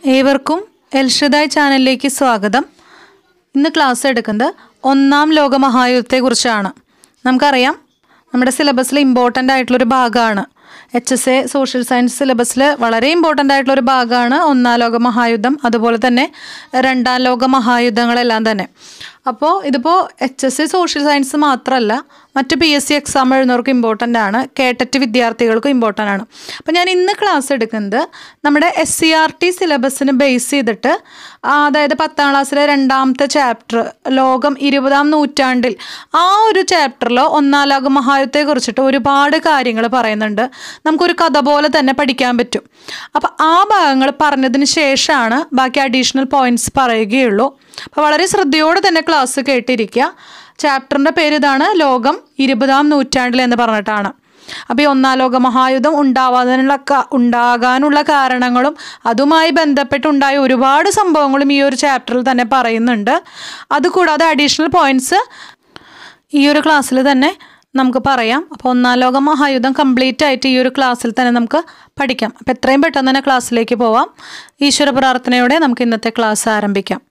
ഏവർക്കും എൽഷിദായ് ചാനലിലേക്ക് സ്വാഗതം ഇന്ന് ക്ലാസ് എടുക്കുന്നത് ഒന്നാം ലോകമഹായുദ്ധത്തെക്കുറിച്ചാണ് നമുക്കറിയാം നമ്മുടെ സിലബസിൽ ഇമ്പോർട്ടൻ്റ് ആയിട്ടുള്ളൊരു ഭാഗമാണ് H S A social science സിലബസിൽ വളരെ ഇമ്പോർട്ടൻ്റ് ആയിട്ടുള്ളൊരു ഭാഗമാണ് ഒന്നാം ലോക മഹായുദ്ധം അതുപോലെ തന്നെ രണ്ടാം ലോക മഹായുദ്ധങ്ങളെല്ലാം തന്നെ അപ്പോൾ ഇതിപ്പോൾ H S A social science മാത്രമല്ല മറ്റ് പി എസ് സി എക്സാം എഴുതുന്നവർക്ക് ഇമ്പോർട്ടൻ്റ് ആണ് കേട്ടറ്റ് വിദ്യാർത്ഥികൾക്കും ഇമ്പോർട്ടൻ്റ് ആണ് അപ്പോൾ ഞാൻ ഇന്ന് ക്ലാസ് എടുക്കുന്നത് നമ്മുടെ എസ് സി ആർ ടി സിലബസിന് ബേസ് ചെയ്തിട്ട് ആ, അതായത് പത്താം ക്ലാസ്സിലെ രണ്ടാമത്തെ ചാപ്റ്റർ ലോകം ഇരുപതാം നൂറ്റാണ്ടിൽ ആ ഒരു ചാപ്റ്ററിൽ ഒന്നാം ലോക മഹായുദ്ധത്തെ കുറിച്ചിട്ട് ഒരുപാട് കാര്യങ്ങൾ പറയുന്നുണ്ട് നമുക്കൊരു കഥ പോലെ തന്നെ പഠിക്കാൻ പറ്റും അപ്പോൾ ആ ഭാഗങ്ങൾ പറഞ്ഞതിന് ശേഷമാണ് ബാക്കി അഡീഷണൽ പോയിന്റ്സ് പറയുകയുള്ളൂ അപ്പോൾ വളരെ ശ്രദ്ധയോടെ തന്നെ ക്ലാസ് കേട്ടിരിക്കുക ചാപ്റ്ററിൻ്റെ പേര് ഇതാണ് ലോകം ഇരുപതാം നൂറ്റാണ്ടിൽ എന്ന് പറഞ്ഞിട്ടാണ് അപ്പോൾ ഈ ഒന്നാം ലോക മഹായുദ്ധം ഉണ്ടാവാനുള്ള ക- ഉണ്ടാകാനുള്ള കാരണങ്ങളും അതുമായി ബന്ധപ്പെട്ടുണ്ടായ ഒരുപാട് സംഭവങ്ങളും ഈ ഒരു ചാപ്റ്ററിൽ തന്നെ പറയുന്നുണ്ട് അതുകൂടാതെ അഡീഷണൽ പോയിന്റ്സ് ഈ ഒരു ക്ലാസ്സിൽ തന്നെ നമുക്ക് പറയാം അപ്പോൾ ഒന്നാം ലോക മഹായുദ്ധം കംപ്ലീറ്റ് ആയിട്ട് ഈ ഒരു ക്ലാസ്സിൽ തന്നെ നമുക്ക് പഠിക്കാം അപ്പോൾ എത്രയും പെട്ടെന്ന് തന്നെ ക്ലാസ്സിലേക്ക് പോവാം ഈശ്വര പ്രാർത്ഥനയോടെ നമുക്ക് ഇന്നത്തെ ക്ലാസ് ആരംഭിക്കാം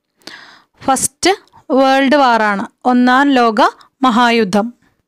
ഫസ്റ്റ് വേൾഡ് വാറാണ് ഒന്നാം ലോക മഹായുദ്ധം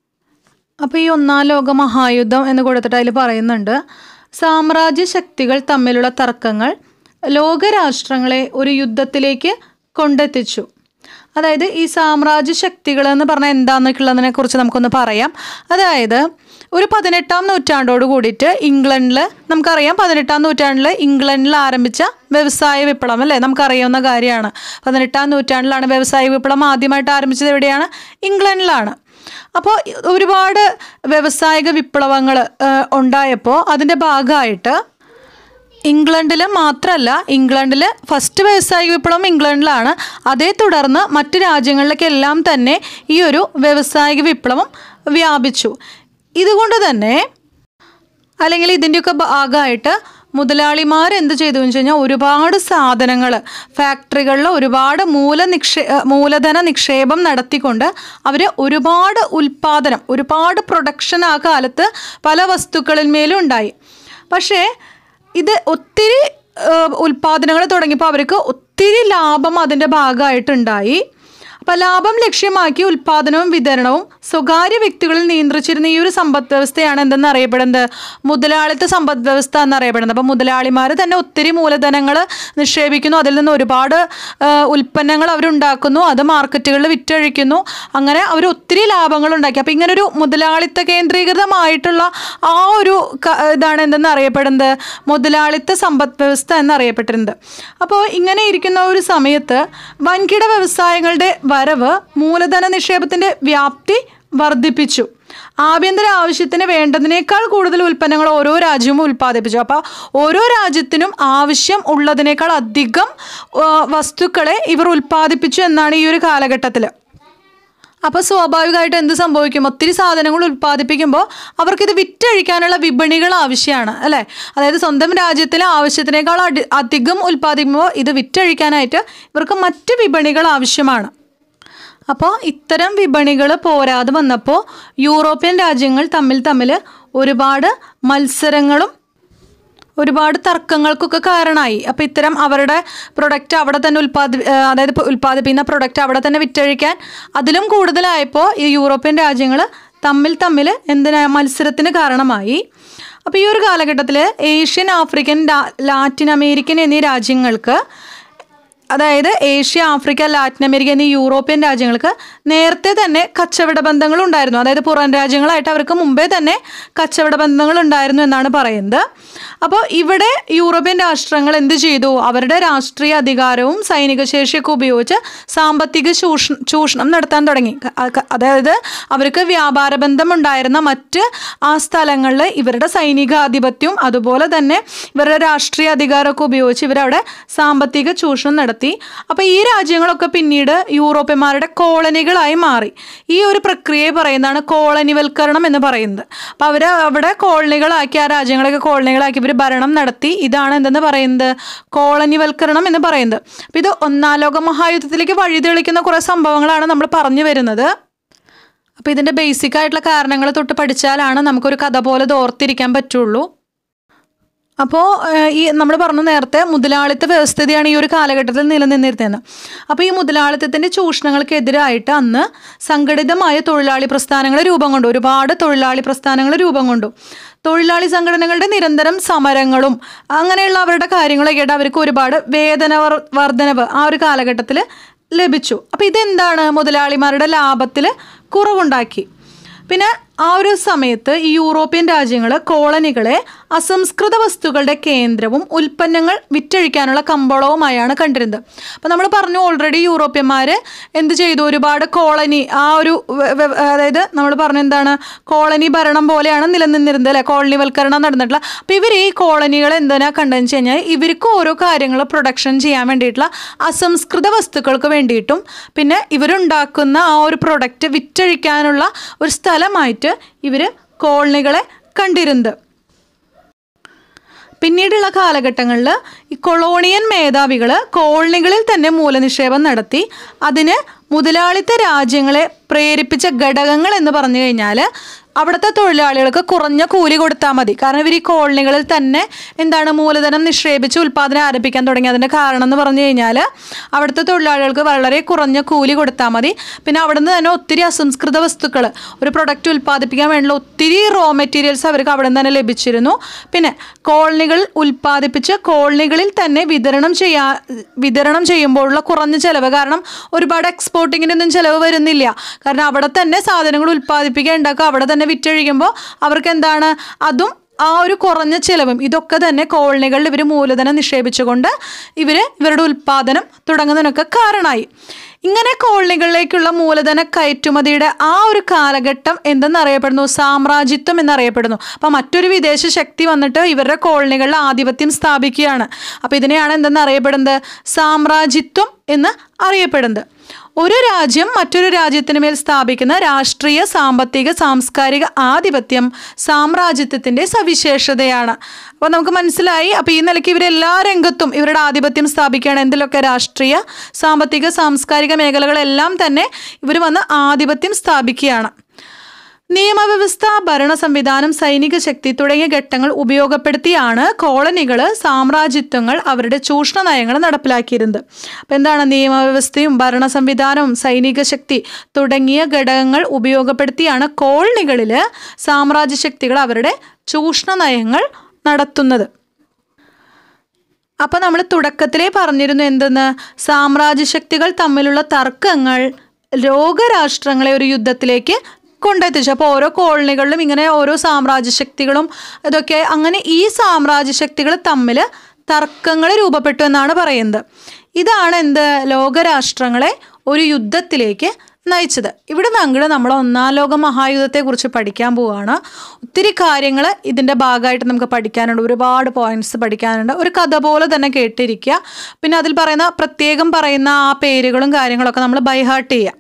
അപ്പോൾ ഈ ഒന്നാം ലോക മഹായുദ്ധം എന്ന് കൊടുത്തിട്ട് അതിൽ പറയുന്നുണ്ട് സാമ്രാജ്യ ശക്തികൾ തമ്മിലുള്ള തർക്കങ്ങൾ ലോകരാഷ്ട്രങ്ങളെ ഒരു യുദ്ധത്തിലേക്ക് കൊണ്ടെത്തിച്ചു അതായത് ഈ സാമ്രാജ്യ ശക്തികൾ എന്ന് പറഞ്ഞാൽ എന്താണെന്നൊക്കെയുള്ളതിനെ കുറിച്ച് നമുക്കൊന്ന് പറയാം അതായത് ഒരു പതിനെട്ടാം നൂറ്റാണ്ടോട് കൂടിയിട്ട് ഇംഗ്ലണ്ടിൽ നമുക്കറിയാം പതിനെട്ടാം നൂറ്റാണ്ടിൽ ഇംഗ്ലണ്ടിൽ ആരംഭിച്ച വ്യവസായ വിപ്ലവം അല്ലേ നമുക്കറിയാവുന്ന കാര്യമാണ് പതിനെട്ടാം നൂറ്റാണ്ടിലാണ് വ്യവസായ വിപ്ലവം ആദ്യമായിട്ട് ആരംഭിച്ചത് എവിടെയാണ് ഇംഗ്ലണ്ടിലാണ് അപ്പോൾ ഒരുപാട് വ്യവസായിക വിപ്ലവങ്ങൾ ഉണ്ടായപ്പോൾ അതിൻ്റെ ഭാഗമായിട്ട് ഇംഗ്ലണ്ടിൽ മാത്രമല്ല ഇംഗ്ലണ്ടിൽ ഫസ്റ്റ് വ്യവസായിക വിപ്ലവം ഇംഗ്ലണ്ടിലാണ് അതേ തുടർന്ന് മറ്റ് രാജ്യങ്ങളിലേക്കെല്ലാം തന്നെ ഈ ഒരു വ്യവസായിക വിപ്ലവം വ്യാപിച്ചു ഇതുകൊണ്ട് തന്നെ അല്ലെങ്കിൽ ഇതിൻ്റെയൊക്കെ ഭാഗമായിട്ട് മുതലാളിമാർ എന്ത് ചെയ്തു എന്ന് വെച്ച് കഴിഞ്ഞാൽ ഒരുപാട് സാധനങ്ങൾ ഫാക്ടറികളിൽ ഒരുപാട് മൂല നിക്ഷേ മൂലധന നിക്ഷേപം നടത്തിക്കൊണ്ട് അവർ ഒരുപാട് ഉൽപ്പാദനം ഒരുപാട് പ്രൊഡക്ഷൻ ആ കാലത്ത് പല വസ്തുക്കളിന്മേലും ഉണ്ടായി പക്ഷേ ഇത് ഒത്തിരി ഉൽപ്പാദനങ്ങൾ തുടങ്ങിയപ്പോൾ അവർക്ക് ഒത്തിരി ലാഭം അതിൻ്റെ ഭാഗമായിട്ടുണ്ടായി അപ്പോൾ ലാഭം ലക്ഷ്യമാക്കി ഉൽപ്പാദനവും വിതരണവും സ്വകാര്യ വ്യക്തികളിൽ നിയന്ത്രിച്ചിരുന്ന ഈ ഒരു സമ്പദ് വ്യവസ്ഥയാണ് എന്തെന്ന് അറിയപ്പെടുന്നത് മുതലാളിത്ത സമ്പദ് വ്യവസ്ഥ എന്നറിയപ്പെടുന്നത് അപ്പോൾ മുതലാളിമാർ തന്നെ ഒത്തിരി മൂലധനങ്ങൾ നിക്ഷേപിക്കുന്നു അതിൽ നിന്ന് ഒരുപാട് ആ, ഉൽപ്പന്നങ്ങൾ അവരുണ്ടാക്കുന്നു അത് മാർക്കറ്റുകളിൽ വിറ്റഴിക്കുന്നു അങ്ങനെ അവർ ഒത്തിരി ലാഭങ്ങൾ ഉണ്ടാക്കി അപ്പോൾ ഇങ്ങനെ ഒരു മുതലാളിത്ത കേന്ദ്രീകൃതമായിട്ടുള്ള ആ ഒരു ക- ഇതാണ് എന്തെന്ന് അറിയപ്പെടുന്നത് മുതലാളിത്ത സമ്പദ് വ്യവസ്ഥ എന്നറിയപ്പെട്ടിരുന്നത് അപ്പോൾ ഇങ്ങനെ ഇരിക്കുന്ന ഒരു സമയത്ത് വൻകിട വ്യവസായങ്ങളുടെ വരവ് മൂലധന നിക്ഷേപത്തിൻ്റെ വ്യാപ്തി വർദ്ധിപ്പിച്ചു ആഭ്യന്തര ആവശ്യത്തിന് വേണ്ടതിനേക്കാൾ കൂടുതൽ ഉൽപ്പന്നങ്ങൾ ഓരോ രാജ്യവും ഉൽപ്പാദിപ്പിച്ചു അപ്പോൾ ഓരോ രാജ്യത്തിനും ആവശ്യം ഉള്ളതിനേക്കാൾ അധികം ആ, വസ്തുക്കളെ ഇവർ ഉൽപ്പാദിപ്പിച്ചു എന്നാണ് ഈ ഒരു കാലഘട്ടത്തിൽ അപ്പോൾ സ്വാഭാവികമായിട്ട് എന്ത് സംഭവിക്കും ഒത്തിരി സാധനങ്ങൾ ഉൽപ്പാദിപ്പിക്കുമ്പോൾ അവർക്കിത് വിറ്റഴിക്കാനുള്ള വിപണികൾ ആവശ്യമാണ് അല്ലേ അതായത് സ്വന്തം രാജ്യത്തിലെ ആവശ്യത്തിനേക്കാൾ അടി- അധികം ഉൽപ്പാദിക്കുമ്പോൾ ഇത് വിറ്റഴിക്കാനായിട്ട് ഇവർക്ക് മറ്റ് വിപണികൾ ആവശ്യമാണ് അപ്പോൾ ഇത്തരം വിപണികൾ പോരാതെ വന്നപ്പോൾ യൂറോപ്യൻ രാജ്യങ്ങൾ തമ്മിൽ തമ്മിൽ ഒരുപാട് മത്സരങ്ങളും ഒരുപാട് തർക്കങ്ങൾക്കൊക്കെ കാരണമായി അപ്പോൾ ഇത്തരം അവരുടെ പ്രൊഡക്റ്റ് അവിടെ തന്നെ ഉൽപ്പാദി ആ, അതായത് ഇപ്പോൾ ഉൽപ്പാദിപ്പിക്കുന്ന പ്രൊഡക്റ്റ് അവിടെ തന്നെ വിറ്റഴിക്കാൻ അതിലും കൂടുതലായപ്പോൾ ഈ യൂറോപ്യൻ രാജ്യങ്ങൾ തമ്മിൽ തമ്മിൽ എന്തിനാ മത്സരത്തിന് കാരണമായി അപ്പോൾ ഈ ഒരു കാലഘട്ടത്തിൽ Asian African La- Latin American എന്നീ രാജ്യങ്ങൾക്ക് അതായത് ഏഷ്യ ആഫ്രിക്ക ലാറ്റിൻ അമേരിക്ക എന്നീ യൂറോപ്യൻ രാജ്യങ്ങൾക്ക് നേരത്തെ തന്നെ കച്ചവട ബന്ധങ്ങൾ ഉണ്ടായിരുന്നു അതായത് പുറം രാജ്യങ്ങളായിട്ട് അവർക്ക് മുമ്പേ തന്നെ കച്ചവട ബന്ധങ്ങൾ ഉണ്ടായിരുന്നു എന്നാണ് പറയുന്നത് അപ്പോൾ ഇവിടെ യൂറോപ്യൻ രാഷ്ട്രങ്ങൾ എന്ത് ചെയ്തു അവരുടെ രാഷ്ട്രീയ അധികാരവും സൈനിക ശേഷിയൊക്കെ ഉപയോഗിച്ച് സാമ്പത്തിക ചൂഷണം ചൂഷണം നടത്താൻ തുടങ്ങി ക- ക- അതായത് അവർക്ക് വ്യാപാര ബന്ധം ഉണ്ടായിരുന്ന മറ്റ് ആ സ്ഥലങ്ങളിൽ ഇവരുടെ സൈനികാധിപത്യവും അതുപോലെ തന്നെ ഇവരുടെ രാഷ്ട്രീയ അധികാരമൊക്കെ ഉപയോഗിച്ച് ഇവരവിടെ സാമ്പത്തിക ചൂഷണം നടത്തി അപ്പോൾ ഈ രാജ്യങ്ങളൊക്കെ പിന്നീട് യൂറോപ്യന്മാരുടെ കോളനികളായി മാറി ഈ ഒരു പ്രക്രിയയെ പറയുന്നതാണ് കോളനിവൽക്കരണം എന്ന് പറയുന്നത് അപ്പോൾ അവർ അവിടെ കോളനികളാക്കി ആ രാജ്യങ്ങളൊക്കെ കോളനികളാക്കി ഇവർ ഭരണം നടത്തി ഇതാണ് എന്തെന്ന് പറയുന്നത് കോളനിവൽക്കരണം എന്ന് പറയുന്നത് അപ്പോൾ ഇത് ഒന്നാം ലോക മഹായുദ്ധത്തിലേക്ക് വഴിതെളിക്കുന്ന കുറേ സംഭവങ്ങളാണ് നമ്മൾ പറഞ്ഞു വരുന്നത് അപ്പോൾ ഇതിൻ്റെ ബേസിക് ആയിട്ടുള്ള കാരണങ്ങൾ തൊട്ട് പഠിച്ചാലാണ് നമുക്കൊരു കഥ പോലെ ഇത് ഓർത്തിരിക്കാൻ പറ്റുള്ളൂ അപ്പോൾ ഈ നമ്മൾ പറഞ്ഞു നേരത്തെ മുതലാളിത്ത വ്യവസ്ഥിതിയാണ് ഈ ഒരു കാലഘട്ടത്തിൽ നിലനിന്നിരുന്നത് അപ്പോൾ ഈ മുതലാളിത്തത്തിൻ്റെ ചൂഷണങ്ങൾക്കെതിരായിട്ട് അന്ന് സംഘടിതമായ തൊഴിലാളി പ്രസ്ഥാനങ്ങൾ രൂപം കൊണ്ടു ഒരുപാട് തൊഴിലാളി പ്രസ്ഥാനങ്ങൾ രൂപം കൊണ്ടു തൊഴിലാളി സംഘടനകളുടെ നിരന്തരം സമരങ്ങളും അങ്ങനെയുള്ള അവരുടെ കാര്യങ്ങളൊക്കെ ആയിട്ട് അവർക്ക് ഒരുപാട് വേതന വർ- വർധനവ് ആ ഒരു കാലഘട്ടത്തിൽ ലഭിച്ചു അപ്പോൾ ഇതെന്താണ് മുതലാളിമാരുടെ ലാഭത്തിൽ കുറവുണ്ടാക്കി പിന്നെ ആ ഒരു സമയത്ത് ഈ യൂറോപ്യൻ രാജ്യങ്ങൾ കോളനികളെ അസംസ്കൃത വസ്തുക്കളുടെ കേന്ദ്രവും ഉൽപ്പന്നങ്ങൾ വിറ്റഴിക്കാനുള്ള കമ്പോളവുമായാണ് കണ്ടിരുന്നത് അപ്പോൾ നമ്മൾ പറഞ്ഞു ഓൾറെഡി യൂറോപ്യന്മാർ എന്ത് ചെയ്തു ഒരുപാട് കോളനി ആ ഒരു വ- വ- അതായത് നമ്മൾ പറഞ്ഞ എന്താണ് കോളനി ഭരണം പോലെയാണ് നിലനിന്നിരുന്നത് അല്ലെ കോളനിവൽക്കരണം നടന്നിട്ടുള്ള അപ്പോൾ ഇവർ ഈ കോളനികൾ എന്തിനാ കണ്ടതെന്ന് വെച്ച് കഴിഞ്ഞാൽ ഇവർക്ക് ഓരോ കാര്യങ്ങൾ പ്രൊഡക്ഷൻ ചെയ്യാൻ വേണ്ടിയിട്ടുള്ള അസംസ്കൃത വസ്തുക്കൾക്ക് വേണ്ടിയിട്ടും പിന്നെ ഇവരുണ്ടാക്കുന്ന ആ ഒരു പ്രൊഡക്റ്റ് വിറ്റഴിക്കാനുള്ള ഒരു സ്ഥലമായിട്ട് ഇവർ കോളനികളെ കണ്ടിരുന്നത് പിന്നീടുള്ള കാലഘട്ടങ്ങളിൽ ഈ കൊളോണിയൻ മേധാവികൾ കോളനികളിൽ തന്നെ മൂലനിക്ഷേപം നടത്തി അതിന് മുതലാളിത്ത രാജ്യങ്ങളെ പ്രേരിപ്പിച്ച ഘടകങ്ങൾ എന്ന് പറഞ്ഞു കഴിഞ്ഞാൽ അവിടുത്തെ തൊഴിലാളികൾക്ക് കുറഞ്ഞ കൂലി കൊടുത്താൽ മതി കാരണം ഇവർ ഈ കോളനികളിൽ തന്നെ എന്താണ് മൂലധനം നിക്ഷേപിച്ച് ഉൽപ്പാദനം ആരംഭിക്കാൻ തുടങ്ങി അതിൻ്റെ കാരണം എന്ന് പറഞ്ഞു കഴിഞ്ഞാൽ അവിടുത്തെ തൊഴിലാളികൾക്ക് വളരെ കുറഞ്ഞ കൂലി കൊടുത്താൽ മതി പിന്നെ അവിടുന്ന് തന്നെ ഒത്തിരി അസംസ്കൃത വസ്തുക്കൾ ഒരു പ്രൊഡക്റ്റ് ഉൽപ്പാദിപ്പിക്കാൻ വേണ്ടിയുള്ള ഒത്തിരി റോ മെറ്റീരിയൽസ് അവർക്ക് അവിടെ നിന്ന് തന്നെ ലഭിച്ചിരുന്നു പിന്നെ കോളനികൾ ഉൽപ്പാദിപ്പിച്ച് കോളനികളിൽ തന്നെ വിതരണം ചെയ്യാ വിതരണം ചെയ്യുമ്പോഴുള്ള കുറഞ്ഞ ചിലവ് കാരണം ഒരുപാട് എക്സ്പോർട്ടിങ്ങിനൊന്നും ചിലവ് വരുന്നില്ല കാരണം അവിടെ തന്നെ സാധനങ്ങൾ ഉൽപ്പാദിപ്പിക്കാൻ ഉണ്ടാക്കുക അവിടെ തന്നെ വിറ്റഴിക്കുമ്പോൾ അവർക്ക് എന്താണ് അതും ആ ഒരു കുറഞ്ഞ ചിലവും ഇതൊക്കെ തന്നെ കോളനികളിൽ ഇവർ മൂലധനം നിക്ഷേപിച്ചുകൊണ്ട് ഇവർ ഇവരുടെ ഉൽപ്പാദനം തുടങ്ങുന്നതിനൊക്കെ കാരണമായി ഇങ്ങനെ കോളനികളിലേക്കുള്ള മൂലധന കയറ്റുമതിയുടെ ആ ഒരു കാലഘട്ടം എന്തെന്നറിയപ്പെടുന്നു സാമ്രാജ്യത്വം എന്നറിയപ്പെടുന്നു അപ്പം മറ്റൊരു വിദേശ ശക്തി വന്നിട്ട് ഇവരുടെ കോളനികളിൽ ആധിപത്യം സ്ഥാപിക്കുകയാണ് അപ്പം ഇതിനെയാണ് എന്തെന്നറിയപ്പെടുന്നത് സാമ്രാജ്യത്വം എന്ന് അറിയപ്പെടുന്നത് ഒരു രാജ്യം മറ്റൊരു രാജ്യത്തിന് മേൽ സ്ഥാപിക്കുന്ന രാഷ്ട്രീയ സാമ്പത്തിക സാംസ്കാരിക ആധിപത്യം സാമ്രാജ്യത്വത്തിൻ്റെ സവിശേഷതയാണ് അപ്പോൾ നമുക്ക് മനസ്സിലായി അപ്പോൾ ഈ നിലയ്ക്ക് ഇവരെല്ലാ രംഗത്തും ഇവരുടെ ആധിപത്യം സ്ഥാപിക്കുകയാണ് എന്തിലൊക്കെ രാഷ്ട്രീയ സാമ്പത്തിക സാംസ്കാരിക മേഖലകളെല്ലാം തന്നെ ഇവർ വന്ന് ആധിപത്യം സ്ഥാപിക്കുകയാണ് നിയമവ്യവസ്ഥ ഭരണ സംവിധാനം സൈനിക ശക്തി തുടങ്ങിയ ഘട്ടങ്ങൾ ഉപയോഗപ്പെടുത്തിയാണ് കോളനികൾ സാമ്രാജ്യത്വങ്ങൾ അവരുടെ ചൂഷണ നയങ്ങൾ നടപ്പിലാക്കിയിരുന്നത് അപ്പോൾ എന്താണ് നിയമവ്യവസ്ഥയും ഭരണ സംവിധാനവും സൈനിക ശക്തി തുടങ്ങിയ ഘടകങ്ങൾ ഉപയോഗപ്പെടുത്തിയാണ് കോളനികളിൽ സാമ്രാജ്യ ശക്തികൾ അവരുടെ ചൂഷണ നയങ്ങൾ നടത്തുന്നത് അപ്പം നമ്മൾ തുടക്കത്തിലേ പറഞ്ഞിരുന്നു എന്തെന്ന് സാമ്രാജ്യശക്തികൾ തമ്മിലുള്ള തർക്കങ്ങൾ ലോകരാഷ്ട്രങ്ങളെ ഒരു യുദ്ധത്തിലേക്ക് കൊണ്ടെത്തിച്ചു അപ്പോൾ ഓരോ കോളനികളിലും ഇങ്ങനെ ഓരോ സാമ്രാജ്യശക്തികളും ഇതൊക്കെ അങ്ങനെ ഈ സാമ്രാജ്യശക്തികൾ തമ്മിൽ തർക്കങ്ങൾ രൂപപ്പെട്ടു എന്നാണ് പറയുന്നത് ഇതാണ് എന്ത് ലോകരാഷ്ട്രങ്ങളെ ഒരു യുദ്ധത്തിലേക്ക് നയിച്ചത് ഇവിടെ നിന്ന് നമ്മൾ ഒന്നാം ലോക മഹായുദ്ധത്തെക്കുറിച്ച് പഠിക്കാൻ പോവുകയാണ് ഒത്തിരി കാര്യങ്ങൾ ഇതിൻ്റെ ഭാഗമായിട്ട് നമുക്ക് പഠിക്കാനുണ്ട് ഒരുപാട് പോയിന്റ്സ് പഠിക്കാനുണ്ട് ഒരു കഥ പോലെ തന്നെ കേട്ടിരിക്കുക പിന്നെ അതിൽ പറയുന്ന പ്രത്യേകം പറയുന്ന ആ പേരുകളും കാര്യങ്ങളൊക്കെ നമ്മൾ ബൈഹാർട്ട് ചെയ്യുക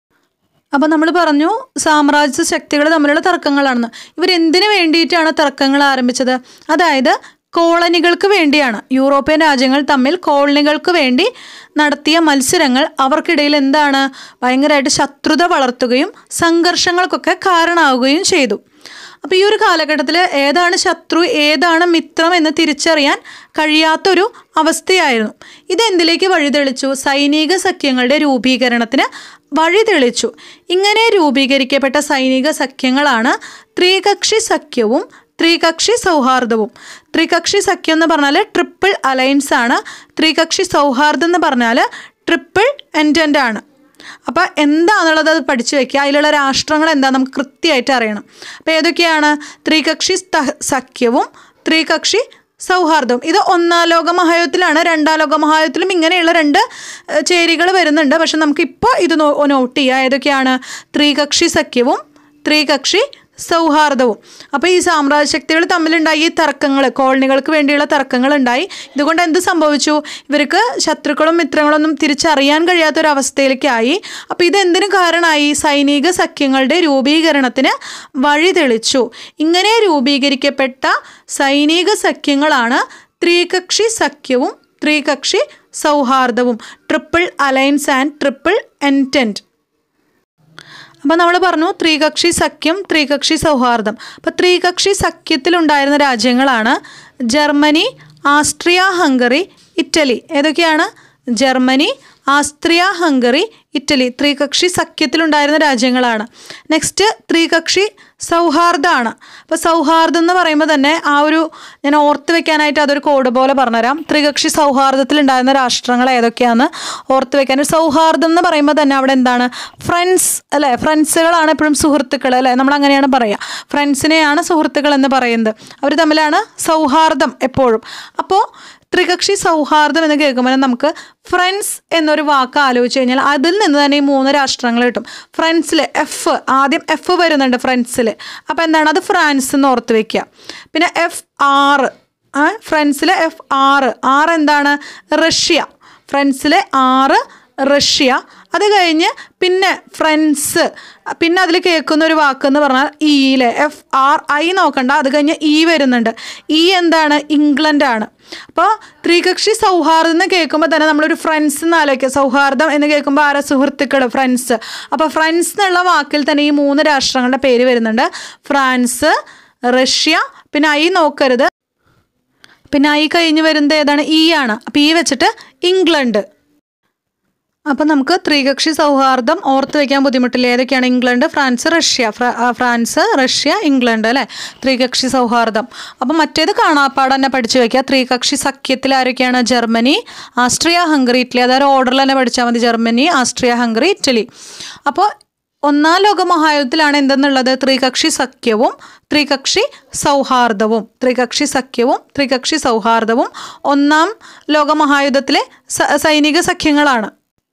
അപ്പം നമ്മൾ പറഞ്ഞു സാമ്രാജ്യ ശക്തികൾ തമ്മിലുള്ള തർക്കങ്ങളാണെന്ന് ഇവരെന്തിനു വേണ്ടിയിട്ടാണ് തർക്കങ്ങൾ ആരംഭിച്ചത് അതായത് കോളനികൾക്ക് വേണ്ടിയാണ് യൂറോപ്യൻ രാജ്യങ്ങൾ തമ്മിൽ കോളനികൾക്ക് വേണ്ടി നടത്തിയ മത്സരങ്ങൾ അവർക്കിടയിൽ എന്താണ് ഭയങ്കരമായിട്ട് ശത്രുത വളർത്തുകയും സംഘർഷങ്ങൾക്കൊക്കെ കാരണമാവുകയും ചെയ്തു അപ്പോൾ ഈ ഒരു കാലഘട്ടത്തിൽ ഏതാണ് ശത്രു ഏതാണ് മിത്രം എന്ന് തിരിച്ചറിയാൻ കഴിയാത്തൊരു അവസ്ഥയായിരുന്നു ഇതെന്തിലേക്ക് വഴിതെളിച്ചു സൈനിക സഖ്യങ്ങളുടെ രൂപീകരണത്തിന് വഴിതെളിച്ചു ഇങ്ങനെ രൂപീകരിക്കപ്പെട്ട സൈനിക സഖ്യങ്ങളാണ് ത്രികക്ഷി സഖ്യവും ത്രികക്ഷി സൗഹാർദ്ദവും ത്രികക്ഷി സഖ്യം എന്ന് പറഞ്ഞാൽ ട്രിപ്പിൾ അലയൻസ് ആണ് ത്രികക്ഷി സൗഹാർദ്ദം എന്ന് പറഞ്ഞാൽ ട്രിപ്പിൾ എൻറ്റൻ്റ് ആണ് അപ്പോൾ എന്താണെന്നുള്ളത് അത് പഠിച്ചു വെക്കുക അതിലുള്ള രാഷ്ട്രങ്ങൾ എന്താ നമുക്ക് കൃത്യമായിട്ട് അറിയണം അപ്പോൾ ഏതൊക്കെയാണ് ത്രികക്ഷി സ്ത- സഖ്യവും ത്രികക്ഷി സൗഹാർദ്ദവും ഇത് ഒന്നാം ലോക മഹായുദ്ധത്തിലാണ് രണ്ടാം ലോക മഹായുദ്ധത്തിലും ഇങ്ങനെയുള്ള രണ്ട് ചേരികൾ വരുന്നുണ്ട് പക്ഷെ നമുക്ക് ഇപ്പോൾ ഇത് നോ- നോട്ട് ചെയ്യുക ഏതൊക്കെയാണ് ത്രികക്ഷി സഖ്യവും ത്രികക്ഷി സൗഹാർദ്ദവും അപ്പോൾ ഈ സാമ്രാജ്യ ശക്തികൾ തമ്മിലുണ്ടായി ഈ തർക്കങ്ങൾ കോളനികൾക്ക് വേണ്ടിയുള്ള തർക്കങ്ങൾ ഉണ്ടായി ഇതുകൊണ്ട് എന്ത് സംഭവിച്ചു ഇവർക്ക് ശത്രുക്കളും മിത്രങ്ങളൊന്നും തിരിച്ചറിയാൻ കഴിയാത്തൊരവസ്ഥയിലേക്കായി അപ്പോൾ ഇതെന്തിനു കാരണമായി സൈനിക സഖ്യങ്ങളുടെ രൂപീകരണത്തിന് വഴിതെളിച്ചു ഇങ്ങനെ രൂപീകരിക്കപ്പെട്ട സൈനിക സഖ്യങ്ങളാണ് ത്രികക്ഷി സഖ്യവും ത്രികക്ഷി സൗഹാർദ്ദവും triple alliance and triple entente അപ്പോൾ നമ്മൾ പറഞ്ഞു ത്രികക്ഷി സഖ്യം ത്രികക്ഷി സൗഹാർദ്ദം അപ്പോൾ ത്രികക്ഷി സഖ്യത്തിലുണ്ടായിരുന്ന രാജ്യങ്ങളാണ് ജർമ്മനി ആസ്ട്രിയ ഹംഗറി ഇറ്റലി ഏതൊക്കെയാണ് ജർമ്മനി ആസ്ട്രിയ ഹംഗറി ഇറ്റലി ത്രികക്ഷി സഖ്യത്തിലുണ്ടായിരുന്ന രാജ്യങ്ങളാണ് നെക്സ്റ്റ് ത്രികക്ഷി സൗഹാർദ്ദമാണ് അപ്പോൾ സൗഹാർദ്ദം എന്ന് പറയുമ്പോൾ തന്നെ ആ ഒരു ഞാൻ ഓർത്ത് വെക്കാനായിട്ട് അതൊരു കോഡ് പോലെ പറഞ്ഞുതരാം ത്രികക്ഷി സൗഹാർദ്ദത്തിലുണ്ടായിരുന്ന രാഷ്ട്രങ്ങൾ ഏതൊക്കെയാണെന്ന് ഓർത്ത് വെക്കാൻ ഒരു സൗഹാർദ്ദം എന്ന് പറയുമ്പോൾ തന്നെ അവിടെ എന്താണ് ഫ്രണ്ട്സ് അല്ലേ ഫ്രണ്ട്സുകളാണ് എപ്പോഴും സുഹൃത്തുക്കൾ അല്ലേ നമ്മൾ അങ്ങനെയാണ് പറയുക ഫ്രണ്ട്സിനെയാണ് സുഹൃത്തുക്കൾ എന്ന് പറയുന്നത് അവർ തമ്മിലാണ് സൗഹാർദ്ദം എപ്പോഴും അപ്പോൾ ത്രികക്ഷി സൗഹാർദ്ദം എന്ന് കേൾക്കുമ്പോൾ നമുക്ക് ഫ്രണ്ട്സ് എന്നൊരു വാക്ക് ആലോചിച്ച് കഴിഞ്ഞാൽ അതിൽ നിന്ന് തന്നെ ഈ മൂന്ന് രാഷ്ട്രങ്ങൾ കിട്ടും ഫ്രണ്ട്സിൽ എഫ് ആദ്യം എഫ് വരുന്നുണ്ട് ഫ്രണ്ട്സിൽ അപ്പോൾ എന്താണ് അത് ഫ്രാൻസ് എന്ന് ഓർത്ത് വെക്കുക പിന്നെ എഫ് ആറ് ഫ്രണ്ട്സിലെ എഫ് ആറ് ആറ് എന്താണ് റഷ്യ ഫ്രണ്ട്സിലെ ആറ് റഷ്യ അത് കഴിഞ്ഞ് പിന്നെ ഫ്രണ്ട്സ് പിന്നെ അതിൽ കേൾക്കുന്ന ഒരു വാക്ക് എന്ന് പറഞ്ഞാൽ ഇയിലെ എഫ് ആർ ഐ നോക്കണ്ട അത് കഴിഞ്ഞ് ഇ വരുന്നുണ്ട് ഇ എന്താണ് ഇംഗ്ലണ്ടാണ് അപ്പോൾ ത്രികക്ഷി സൗഹാർദ്ദം എന്ന് കേൾക്കുമ്പോൾ തന്നെ നമ്മളൊരു ഫ്രണ്ട്സ് എന്ന് ആലോചിക്കുക സൗഹാർദ്ദം എന്ന് കേൾക്കുമ്പോൾ ആരാ സുഹൃത്തുക്കൾ ഫ്രണ്ട്സ് അപ്പോൾ ഫ്രണ്ട്സ് എന്നുള്ള വാക്കിൽ തന്നെ ഈ മൂന്ന് രാഷ്ട്രങ്ങളുടെ പേര് വരുന്നുണ്ട് ഫ്രാൻസ് റഷ്യ പിന്നെ ഐ നോക്കരുത് പിന്നെ ഐ കഴിഞ്ഞ് വരുന്നത് ഏതാണ് ഇ ആണ് അപ്പോൾ ഈ വെച്ചിട്ട് ഇംഗ്ലണ്ട് അപ്പം നമുക്ക് ത്രികക്ഷി സൗഹാർദ്ദം ഓർത്ത് വയ്ക്കാൻ ബുദ്ധിമുട്ടില്ല ഏതൊക്കെയാണ് ഇംഗ്ലണ്ട് ഫ്രാൻസ് റഷ്യ ഫ്ര- ആ, ഫ്രാൻസ് റഷ്യ ഇംഗ്ലണ്ട് അല്ലേ ത്രികക്ഷി സൗഹാർദ്ദം അപ്പം മറ്റേത് കാണാപ്പാട് തന്നെ പഠിച്ചു വയ്ക്കുക ത്രികക്ഷി സഖ്യത്തിൽ ആരൊക്കെയാണ് ജർമ്മനി ആസ്ട്രിയ ഹംഗറി ഇറ്റലി അതായത് ഓർഡറിൽ തന്നെ പഠിച്ചാൽ മതി ജർമ്മനി ആസ്ട്രിയ ഹംഗറി ഇറ്റലി അപ്പോൾ ഒന്നാം ലോക മഹായുദ്ധത്തിലാണ് എന്തെന്നുള്ളത് ത്രികക്ഷി സഖ്യവും ത്രികക്ഷി സൗഹാർദ്ദവും ത്രികക്ഷി സഖ്യവും ത്രികക്ഷി സൗഹാർദ്ദവും ഒന്നാം ലോക മഹായുദ്ധത്തിലെ സ- സൈനിക സഖ്യങ്ങളാണ്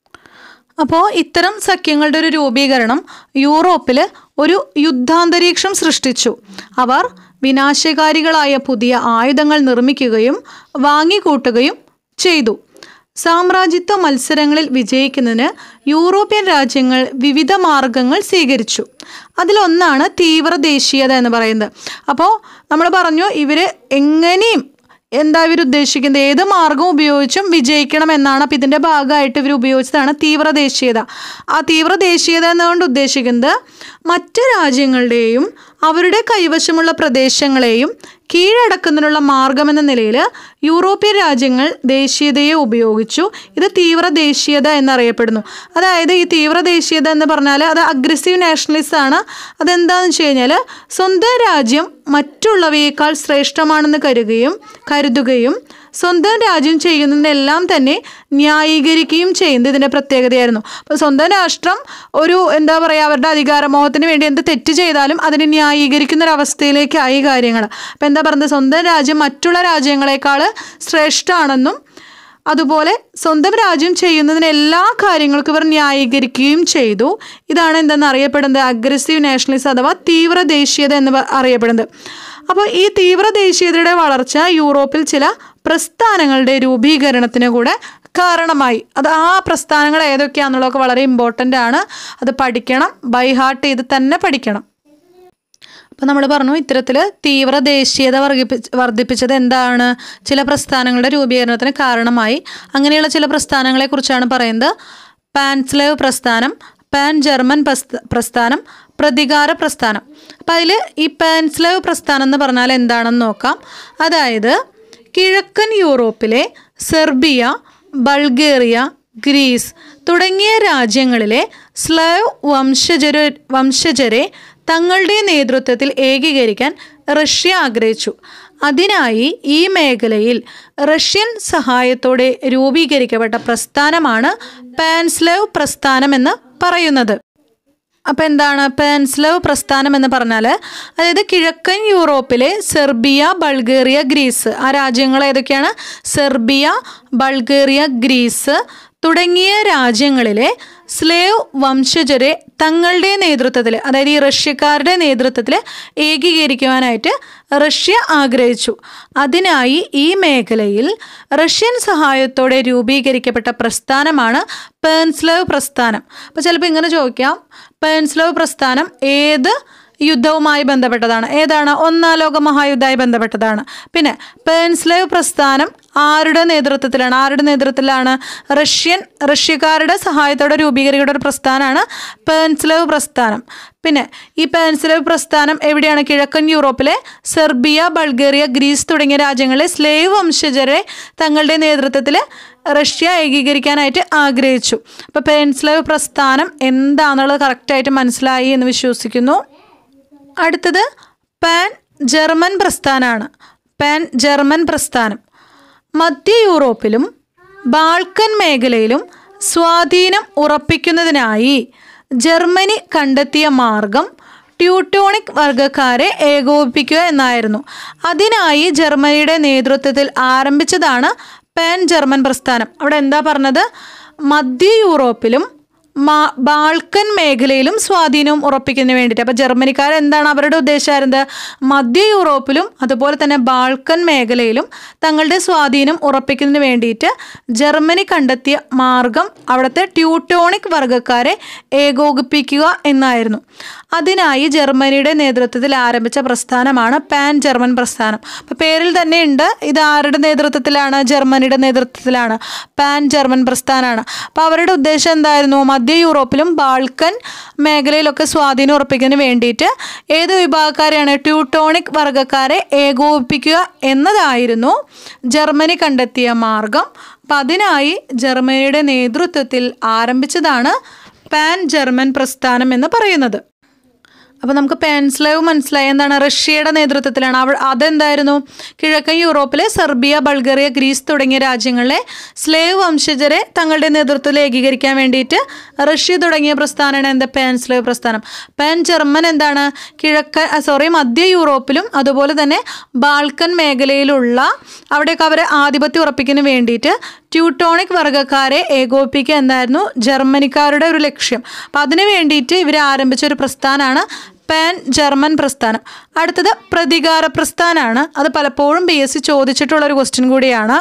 അപ്പോൾ ഇത്തരം സഖ്യങ്ങളുടെ ഒരു രൂപീകരണം യൂറോപ്പിൽ ഒരു യുദ്ധാന്തരീക്ഷം സൃഷ്ടിച്ചു അവർ വിനാശകാരികളായ പുതിയ ആയുധങ്ങൾ നിർമ്മിക്കുകയും വാങ്ങിക്കൂട്ടുകയും ചെയ്തു സാമ്രാജ്യത്വ മത്സരങ്ങളിൽ വിജയിക്കുന്നതിന് യൂറോപ്യൻ രാജ്യങ്ങൾ വിവിധ മാർഗങ്ങൾ സ്വീകരിച്ചു അതിലൊന്നാണ് തീവ്ര ദേശീയത എന്ന് പറയുന്നത് അപ്പോൾ നമ്മൾ പറഞ്ഞു ഇവർ എങ്ങനെയും എന്താ ഇവർ ഉദ്ദേശിക്കുന്നത് ഏത് മാർഗം ഉപയോഗിച്ചും വിജയിക്കണം എന്നാണ് അപ്പം ഇതിൻ്റെ ഭാഗമായിട്ട് ഇവർ ഉപയോഗിച്ചതാണ് തീവ്ര ദേശീയത ആ തീവ്ര ദേശീയത എന്നുകൊണ്ട് ഉദ്ദേശിക്കുന്നത് മറ്റ് രാജ്യങ്ങളുടെയും അവരുടെ കൈവശമുള്ള പ്രദേശങ്ങളെയും കീഴടക്കുന്നതിനുള്ള മാർഗമെന്ന നിലയിൽ യൂറോപ്യൻ രാജ്യങ്ങൾ ദേശീയതയെ ഉപയോഗിച്ചു ഇത് തീവ്ര ദേശീയത എന്നറിയപ്പെടുന്നു അതായത് ഈ തീവ്ര ദേശീയത എന്ന് പറഞ്ഞാൽ അത് അഗ്രസീവ് നാഷണലിസ്റ്റ് ആണ് അതെന്താണെന്ന് വെച്ച് കഴിഞ്ഞാൽ സ്വന്തം രാജ്യം മറ്റുള്ളവയേക്കാൾ ശ്രേഷ്ഠമാണെന്ന് കരുതുകയും കരുതുകയും സ്വന്തം രാജ്യം ചെയ്യുന്നതിനെല്ലാം തന്നെ ന്യായീകരിക്കുകയും ചെയ്യുന്നത് ഇതിൻ്റെ പ്രത്യേകതയായിരുന്നു അപ്പോൾ സ്വന്തം രാഷ്ട്രം ഒരു എന്താ പറയുക അവരുടെ അധികാരമോഹത്തിന് വേണ്ടി എന്ത് തെറ്റ് ചെയ്താലും അതിനെ ന്യായീകരിക്കുന്ന ഒരു അവസ്ഥയിലേക്കായി കാര്യങ്ങൾ അപ്പോൾ എന്താ പറയുന്നത് സ്വന്തം രാജ്യം മറ്റുള്ള രാജ്യങ്ങളെക്കാൾ ശ്രേഷ്ഠമാണെന്നും അതുപോലെ സ്വന്തം രാജ്യം ചെയ്യുന്നതിന് എല്ലാ കാര്യങ്ങൾക്കും ഇവർ ന്യായീകരിക്കുകയും ചെയ്തു ഇതാണ് എന്തെന്ന് അറിയപ്പെടുന്നത് അഗ്രസീവ് നാഷണലിസം അഥവാ തീവ്ര ദേശീയത എന്ന് പ- അറിയപ്പെടുന്നത് അപ്പോൾ ഈ തീവ്ര ദേശീയതയുടെ വളർച്ച യൂറോപ്പിൽ ചില പ്രസ്ഥാനങ്ങളുടെ രൂപീകരണത്തിന് കൂടെ കാരണമായി അത് ആ പ്രസ്ഥാനങ്ങൾ ഏതൊക്കെയാണെന്നുള്ളതൊക്കെ വളരെ ഇമ്പോർട്ടൻ്റ് ആണ് അത് പഠിക്കണം ബൈ ഹാർട്ട് ചെയ്ത് തന്നെ പഠിക്കണം അപ്പം നമ്മൾ പറഞ്ഞു ഇത്തരത്തിൽ തീവ്ര ദേശീയത വർദ്ധിപ്പി വർദ്ധിപ്പിച്ചത് എന്താണ് ചില പ്രസ്ഥാനങ്ങളുടെ രൂപീകരണത്തിന് കാരണമായി അങ്ങനെയുള്ള ചില പ്രസ്ഥാനങ്ങളെക്കുറിച്ചാണ് പറയുന്നത് പാൻസ്ലേവ് പ്രസ്ഥാനം പാൻ ജർമ്മൻ പ്രസ്ഥ- പ്രസ്ഥാനം പ്രതികാര പ്രസ്ഥാനം അപ്പം അതിൽ ഈ പാൻസ്ലേവ് പ്രസ്ഥാനം എന്ന് പറഞ്ഞാൽ എന്താണെന്ന് നോക്കാം അതായത് കിഴക്കൻ യൂറോപ്പിലെ സെർബിയ ബൾഗേറിയ ഗ്രീസ് തുടങ്ങിയ രാജ്യങ്ങളിലെ സ്ലേവ് വംശജര വംശജരെ തങ്ങളുടെ നേതൃത്വത്തിൽ ഏകീകരിക്കാൻ റഷ്യ ആഗ്രഹിച്ചു അതിനായി ഈ മേഖലയിൽ റഷ്യൻ സഹായത്തോടെ രൂപീകരിക്കപ്പെട്ട പ്രസ്ഥാനമാണ് പാൻസ്ലേവ് പ്രസ്ഥാനം എന്ന് പറയുന്നത് അപ്പോൾ എന്താണ് പെൻസ്ലവ് പ്രസ്ഥാനം എന്ന് പറഞ്ഞാൽ അതായത് കിഴക്കൻ യൂറോപ്പിലെ സെർബിയ ബൾഗേറിയ ഗ്രീസ് ആ രാജ്യങ്ങൾ ഏതൊക്കെയാണ് സെർബിയ ബൾഗേറിയ ഗ്രീസ് തുടങ്ങിയ രാജ്യങ്ങളിലെ സ്ലേവ് വംശജരെ തങ്ങളുടെ നേതൃത്വത്തിൽ അതായത് ഈ റഷ്യക്കാരുടെ നേതൃത്വത്തിൽ ഏകീകരിക്കുവാനായിട്ട് റഷ്യ ആഗ്രഹിച്ചു അതിനായി ഈ മേഖലയിൽ റഷ്യൻ സഹായത്തോടെ രൂപീകരിക്കപ്പെട്ട പ്രസ്ഥാനമാണ് പേൻസ്ലവ് പ്രസ്ഥാനം അപ്പോൾ ചിലപ്പോൾ ഇങ്ങനെ ചോദിക്കാം പേൻസ്ലവ് പ്രസ്ഥാനം ഏത് യുദ്ധവുമായി ബന്ധപ്പെട്ടതാണ് ഏതാണ് ഒന്നാം ലോക മഹായുദ്ധമായി ബന്ധപ്പെട്ടതാണ് പിന്നെ പേൻസ്ലേവ് പ്രസ്ഥാനം ആരുടെ നേതൃത്വത്തിലാണ് ആരുടെ നേതൃത്വത്തിലാണ് റഷ്യൻ റഷ്യക്കാരുടെ സഹായത്തോടെ രൂപീകരിക്കുന്ന ഒരു പ്രസ്ഥാനമാണ് പേൻസ്ലവ് പ്രസ്ഥാനം പിന്നെ ഈ പേൻസ്ലവ് പ്രസ്ഥാനം എവിടെയാണ് കിഴക്കൻ യൂറോപ്പിലെ സെർബിയ ബൾഗേറിയ ഗ്രീസ് തുടങ്ങിയ രാജ്യങ്ങളിലെ സ്ലേവ് വംശജരെ തങ്ങളുടെ നേതൃത്വത്തിൽ റഷ്യ ഏകീകരിക്കാനായിട്ട് ആഗ്രഹിച്ചു അപ്പോൾ പേൻസ്ലവ് പ്രസ്ഥാനം എന്താണെന്നുള്ളത് കറക്റ്റായിട്ട് മനസ്സിലായി എന്ന് വിശ്വസിക്കുന്നു അടുത്തത് പാൻ ജർമ്മൻ പ്രസ്ഥാനമാണ് പാൻ ജർമ്മൻ പ്രസ്ഥാനം മധ്യ യൂറോപ്പിലും ബാൾക്കൻ മേഖലയിലും സ്വാധീനം ഉറപ്പിക്കുന്നതിനായി ജർമ്മനി കണ്ടെത്തിയ മാർഗം ട്യൂട്ടോണിക് വർഗക്കാരെ ഏകോപിപ്പിക്കുക എന്നായിരുന്നു അതിനായി ജർമ്മനിയുടെ നേതൃത്വത്തിൽ ആരംഭിച്ചതാണ് പാൻ ജർമ്മൻ പ്രസ്ഥാനം അവിടെ എന്താ പറഞ്ഞത് മധ്യ യൂറോപ്പിലും മാ ബാൾക്കൻ മേഖലയിലും സ്വാധീനവും ഉറപ്പിക്കുന്നതിന് വേണ്ടിയിട്ട് അപ്പോൾ ജർമ്മനിക്കാർ എന്താണ് അവരുടെ ഉദ്ദേശമായിരുന്നത് മധ്യ യൂറോപ്പിലും അതുപോലെ തന്നെ ബാൾക്കൻ മേഖലയിലും തങ്ങളുടെ സ്വാധീനം ഉറപ്പിക്കുന്നതിന് വേണ്ടിയിട്ട് ജർമ്മനി കണ്ടെത്തിയ മാർഗം അവിടുത്തെ ട്യൂട്ടോണിക് വർഗക്കാരെ ഏകോപിപ്പിക്കുക എന്നായിരുന്നു അതിനായി ജർമ്മനിയുടെ നേതൃത്വത്തിൽ ആരംഭിച്ച പ്രസ്ഥാനമാണ് പാൻ ജർമ്മൻ പ്രസ്ഥാനം അപ്പോൾ പേരിൽ തന്നെ ഉണ്ട് ഇത് ആരുടെ നേതൃത്വത്തിലാണ് ജർമ്മനിയുടെ നേതൃത്വത്തിലാണ് പാൻ ജർമ്മൻ പ്രസ്ഥാനമാണ് അപ്പോൾ അവരുടെ ഉദ്ദേശം എന്തായിരുന്നു മധ്യ യൂറോപ്പിലും ബാൾക്കൻ മേഖലയിലൊക്കെ സ്വാധീനം ഉറപ്പിക്കുന്നതിന് വേണ്ടിയിട്ട് ഏത് വിഭാഗക്കാരെയാണ് ട്യൂട്ടോണിക് വർഗക്കാരെ ഏകോപിപ്പിക്കുക എന്നതായിരുന്നു ജർമ്മനി കണ്ടെത്തിയ മാർഗം അപ്പം അതിനായി ജർമ്മനിയുടെ നേതൃത്വത്തിൽ ആരംഭിച്ചതാണ് പാൻ ജർമ്മൻ പ്രസ്ഥാനം എന്ന് പറയുന്നത് അപ്പോൾ നമുക്ക് പെൻസ്ലേവ് മനസ്സിലായി എന്താണ് റഷ്യയുടെ നേതൃത്വത്തിലാണ് അവ അതെന്തായിരുന്നു കിഴക്കൻ യൂറോപ്പിലെ സെർബിയ ബൾഗേറിയ ഗ്രീസ് തുടങ്ങിയ രാജ്യങ്ങളിലെ സ്ലേവ് വംശജരെ തങ്ങളുടെ നേതൃത്വത്തിൽ ഏകീകരിക്കാൻ വേണ്ടിയിട്ട് റഷ്യ തുടങ്ങിയ പ്രസ്ഥാനമാണ് എന്താ പെൻസ്ലേവ് പ്രസ്ഥാനം പാൻ ജർമ്മൻ എന്താണ് കിഴക്കൻ സോറി മധ്യ യൂറോപ്പിലും അതുപോലെ തന്നെ ബാൾക്കൻ മേഖലയിലുള്ള അവിടെയൊക്കെ അവരെ ആധിപത്യം ഉറപ്പിക്കുന്നതിന് വേണ്ടിയിട്ട് ട്യൂട്ടോണിക് വർഗ്ഗക്കാരെ ഏകോപിപ്പിക്കുക എന്നായിരുന്നു ജർമ്മനിക്കാരുടെ ഒരു ലക്ഷ്യം അപ്പം അതിനു വേണ്ടിയിട്ട് ഇവർ ആരംഭിച്ച ഒരു പ്രസ്ഥാനമാണ് പാൻ ജർമ്മൻ പ്രസ്ഥാനം അടുത്തത് പ്രതികാര പ്രസ്ഥാനമാണ് അത് പലപ്പോഴും ബി എസ് സി ചോദിച്ചിട്ടുള്ള ഒരു ക്വസ്റ്റ്യൻ കൂടിയാണ്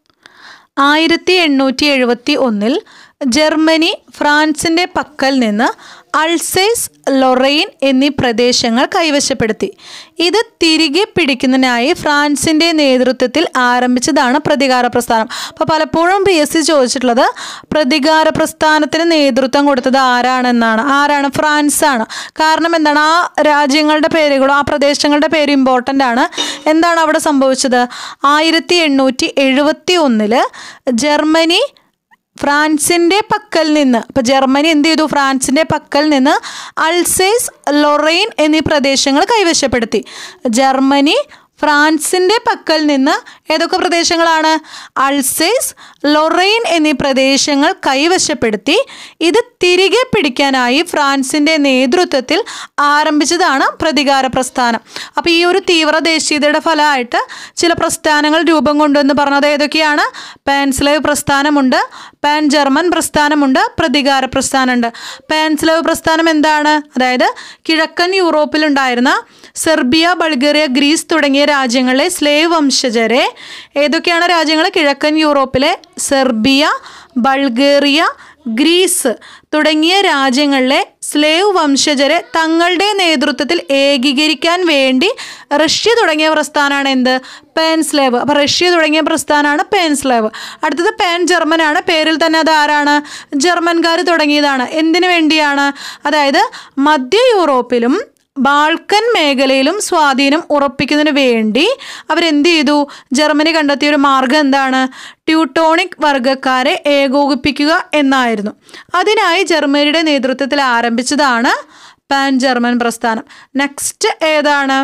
ആയിരത്തി എണ്ണൂറ്റി എഴുപത്തി ഒന്നിൽ ജർമ്മനി ഫ്രാൻസിൻ്റെ പക്കൽ നിന്ന് അൾസേസ് ലൊറെയിൻ എന്നീ പ്രദേശങ്ങൾ കൈവശപ്പെടുത്തി ഇത് തിരികെ പിടിക്കുന്നതിനായി ഫ്രാൻസിൻ്റെ നേതൃത്വത്തിൽ ആരംഭിച്ചതാണ് പ്രതികാര പ്രസ്ഥാനം അപ്പോൾ പലപ്പോഴും പി എസ് സി ചോദിച്ചിട്ടുള്ളത് പ്രതികാര പ്രസ്ഥാനത്തിന് നേതൃത്വം കൊടുത്തത് ആരാണെന്നാണ് ആരാണ് ഫ്രാൻസ് ആണ് കാരണം എന്താണ് ആ രാജ്യങ്ങളുടെ പേരുകളും ആ പ്രദേശങ്ങളുടെ പേര് ഇമ്പോർട്ടൻ്റ് ആണ് എന്താണ് അവിടെ സംഭവിച്ചത് ആയിരത്തി എണ്ണൂറ്റി എഴുപത്തി ഒന്നില് ജർമ്മനി ഫ്രാൻസിൻ്റെ പക്കൽ നിന്ന് ഇപ്പോൾ ജർമ്മനി എന്ത് ചെയ്തു ഫ്രാൻസിൻ്റെ പക്കൽ നിന്ന് അൾസേസ് ലൊറെയിൻ എന്നീ പ്രദേശങ്ങൾ കൈവശപ്പെടുത്തി ജർമ്മനി ഫ്രാൻസിൻ്റെ പക്കൽ നിന്ന് ഏതൊക്കെ പ്രദേശങ്ങളാണ് അൾസേസ് ലൊറെയിൻ എന്നീ പ്രദേശങ്ങൾ കൈവശപ്പെടുത്തി ഇത് തിരികെ പിടിക്കാനായി ഫ്രാൻസിൻ്റെ നേതൃത്വത്തിൽ ആരംഭിച്ചതാണ് പ്രതികാര പ്രസ്ഥാനം അപ്പോൾ ഈ ഒരു തീവ്ര ദേശീയതയുടെ ഫലമായിട്ട് ചില പ്രസ്ഥാനങ്ങൾ രൂപം കൊണ്ടുവന്ന് പറഞ്ഞത് ഏതൊക്കെയാണ് പാൻസ്ലേവ് പ്രസ്ഥാനമുണ്ട് പാൻ ജർമ്മൻ പ്രസ്ഥാനമുണ്ട് പ്രതികാര പ്രസ്ഥാനമുണ്ട് പാൻസ്ലേവ് പ്രസ്ഥാനം എന്താണ് അതായത് കിഴക്കൻ യൂറോപ്പിലുണ്ടായിരുന്ന സെർബിയ ബൾഗേറിയ ഗ്രീസ് തുടങ്ങിയ രാജ്യങ്ങളിലെ സ്ലേവ് വംശജരെ ഏതൊക്കെയാണ് രാജ്യങ്ങൾ കിഴക്കൻ യൂറോപ്പിലെ സെർബിയ ബൾഗേറിയ ഗ്രീസ് തുടങ്ങിയ രാജ്യങ്ങളിലെ സ്ലേവ് വംശജരെ തങ്ങളുടെ നേതൃത്വത്തിൽ ഏകീകരിക്കാൻ വേണ്ടി റഷ്യ തുടങ്ങിയ പ്രസ്ഥാനമാണ് എന്ത് പേൻ സ്ലേവ് അപ്പോൾ റഷ്യ തുടങ്ങിയ പ്രസ്ഥാനമാണ് പേൻ സ്ലേവ് അടുത്തത് പേൻ ജർമ്മനാണ് പേരിൽ തന്നെ അത് ആരാണ് ജർമ്മൻകാർ തുടങ്ങിയതാണ് എന്തിനു വേണ്ടിയാണ് അതായത് മധ്യ യൂറോപ്പിലും ബാൾക്കൻ മേഖലയിലും സ്വാധീനം ഉറപ്പിക്കുന്നതിന് വേണ്ടി അവരെന്ത് ചെയ്തു ജർമ്മനി കണ്ടെത്തിയ ഒരു മാർഗം എന്താണ് ട്യൂട്ടോണിക് വർഗക്കാരെ ഏകോപിപ്പിക്കുക എന്നായിരുന്നു അതിനായി ജർമ്മനിയുടെ നേതൃത്വത്തിൽ ആരംഭിച്ചതാണ് പാൻ ജർമ്മൻ പ്രസ്ഥാനം നെക്സ്റ്റ് ഏതാണ്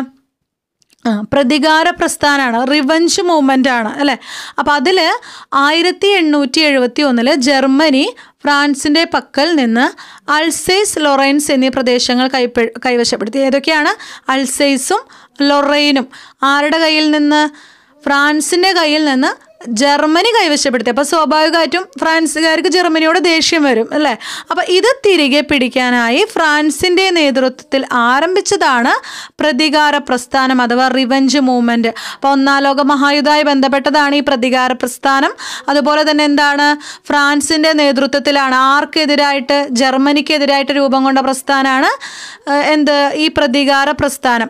ആ പ്രതികാര പ്രസ്ഥാനമാണ് റിവഞ്ച് മൂവ്മെൻ്റ് ആണ് അല്ലേ അപ്പോൾ അതിൽ ആയിരത്തി എണ്ണൂറ്റി എഴുപത്തി ഒന്നിൽ ജർമ്മനി ഫ്രാൻസിൻ്റെ പക്കൽ നിന്ന് അൾസേസ് ലൊറൈൻസ് എന്നീ പ്രദേശങ്ങൾ കൈപ്പെ കൈവശപ്പെടുത്തി ഏതൊക്കെയാണ് അൾസേസും ലൊറൈനും ആരുടെ കയ്യിൽ നിന്ന് ഫ്രാൻസിൻ്റെ കയ്യിൽ നിന്ന് ജർമ്മനി കൈവശപ്പെടുത്തി അപ്പോൾ സ്വാഭാവികമായിട്ടും ഫ്രാൻസുകാർക്ക് ജർമ്മനിയോട് ദേഷ്യം വരും അല്ലേ അപ്പോൾ ഇത് തിരികെ പിടിക്കാനായി ഫ്രാൻസിൻ്റെ നേതൃത്വത്തിൽ ആരംഭിച്ചതാണ് പ്രതികാര പ്രസ്ഥാനം അഥവാ റിവഞ്ച് മൂവ്മെൻറ്റ് അപ്പോൾ ഒന്നാം ലോക മഹായുദ്ധമായി ബന്ധപ്പെട്ടതാണ് ഈ പ്രതികാര പ്രസ്ഥാനം അതുപോലെ തന്നെ എന്താണ് ഫ്രാൻസിൻ്റെ നേതൃത്വത്തിലാണ് ആർക്കെതിരായിട്ട് ജർമ്മനിക്കെതിരായിട്ട് രൂപം കൊണ്ട പ്രസ്ഥാനമാണ് ഏഹ്, എന്ത് ഈ പ്രതികാര പ്രസ്ഥാനം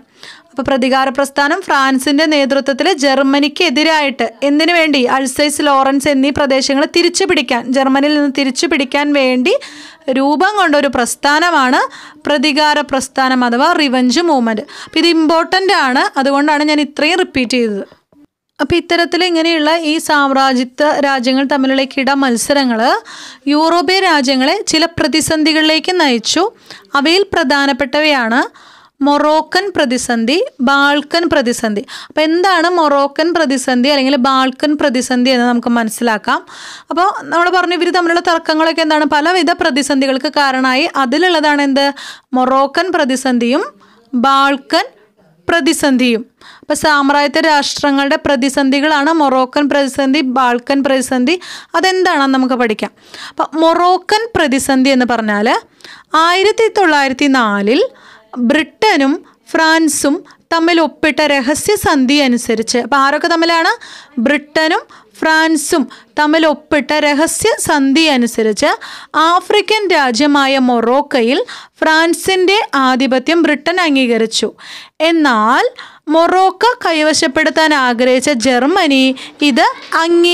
അപ്പോൾ പ്രതികാര പ്രസ്ഥാനം ഫ്രാൻസിൻ്റെ നേതൃത്വത്തിൽ ജർമ്മനിക്ക് എതിരായിട്ട് എന്തിനു വേണ്ടി അൾസൈസ് ലോറൻസ് എന്നീ പ്രദേശങ്ങൾ തിരിച്ചു പിടിക്കാൻ ജർമ്മനിയിൽ നിന്ന് തിരിച്ചു പിടിക്കാൻ വേണ്ടി രൂപം കൊണ്ട ഒരു പ്രസ്ഥാനമാണ് പ്രതികാര പ്രസ്ഥാനം അഥവാ റിവഞ്ച് മൂവ്മെൻറ്റ് അപ്പോൾ ഇത് ഇമ്പോർട്ടൻ്റ് ആണ് അതുകൊണ്ടാണ് ഞാൻ ഇത്രയും റിപ്പീറ്റ് ചെയ്തത് അപ്പോൾ ഇത്തരത്തിൽ ഇങ്ങനെയുള്ള ഈ സാമ്രാജ്യത്വ രാജ്യങ്ങൾ തമ്മിലുള്ള ഈ കിട മത്സരങ്ങൾ യൂറോപ്യൻ രാജ്യങ്ങളെ ചില പ്രതിസന്ധികളിലേക്ക് നയിച്ചു അവയിൽ പ്രധാനപ്പെട്ടവയാണ് മൊറോക്കൻ പ്രതിസന്ധി ബാൾക്കൻ പ്രതിസന്ധി അപ്പോൾ എന്താണ് മൊറോക്കൻ പ്രതിസന്ധി അല്ലെങ്കിൽ ബാൾക്കൻ പ്രതിസന്ധി എന്ന് നമുക്ക് മനസ്സിലാക്കാം അപ്പോൾ നമ്മൾ പറഞ്ഞു ഇവർ തമ്മിലുള്ള തർക്കങ്ങളൊക്കെ എന്താണ് പലവിധ പ്രതിസന്ധികൾക്ക് കാരണമായി അതിലുള്ളതാണ് എന്ത് മൊറോക്കൻ പ്രതിസന്ധിയും ബാൾക്കൻ പ്രതിസന്ധിയും അപ്പോൾ സാമ്രാജ്യത്വ രാഷ്ട്രങ്ങളുടെ പ്രതിസന്ധികളാണ് മൊറോക്കൻ പ്രതിസന്ധി ബാൾക്കൻ പ്രതിസന്ധി അതെന്താണെന്ന് നമുക്ക് പഠിക്കാം അപ്പോൾ മൊറോക്കൻ പ്രതിസന്ധി എന്ന് പറഞ്ഞാൽ ആയിരത്തി തൊള്ളായിരത്തി നാലിൽ ബ്രിട്ടനും ഫ്രാൻസും തമ്മിൽ ഒപ്പിട്ട രഹസ്യസന്ധി അനുസരിച്ച് അപ്പോൾ ആരൊക്കെ തമ്മിലാണ് ബ്രിട്ടനും ഫ്രാൻസും തമ്മിൽ ഒപ്പിട്ട രഹസ്യ സന്ധി അനുസരിച്ച് ആഫ്രിക്കൻ രാജ്യമായ മൊറോക്കയിൽ ഫ്രാൻസിൻ്റെ ആധിപത്യം ബ്രിട്ടൻ അംഗീകരിച്ചു എന്നാൽ മൊറോക്ക കൈവശപ്പെടുത്താൻ ആഗ്രഹിച്ച ജർമ്മനി ഇത് അംഗീ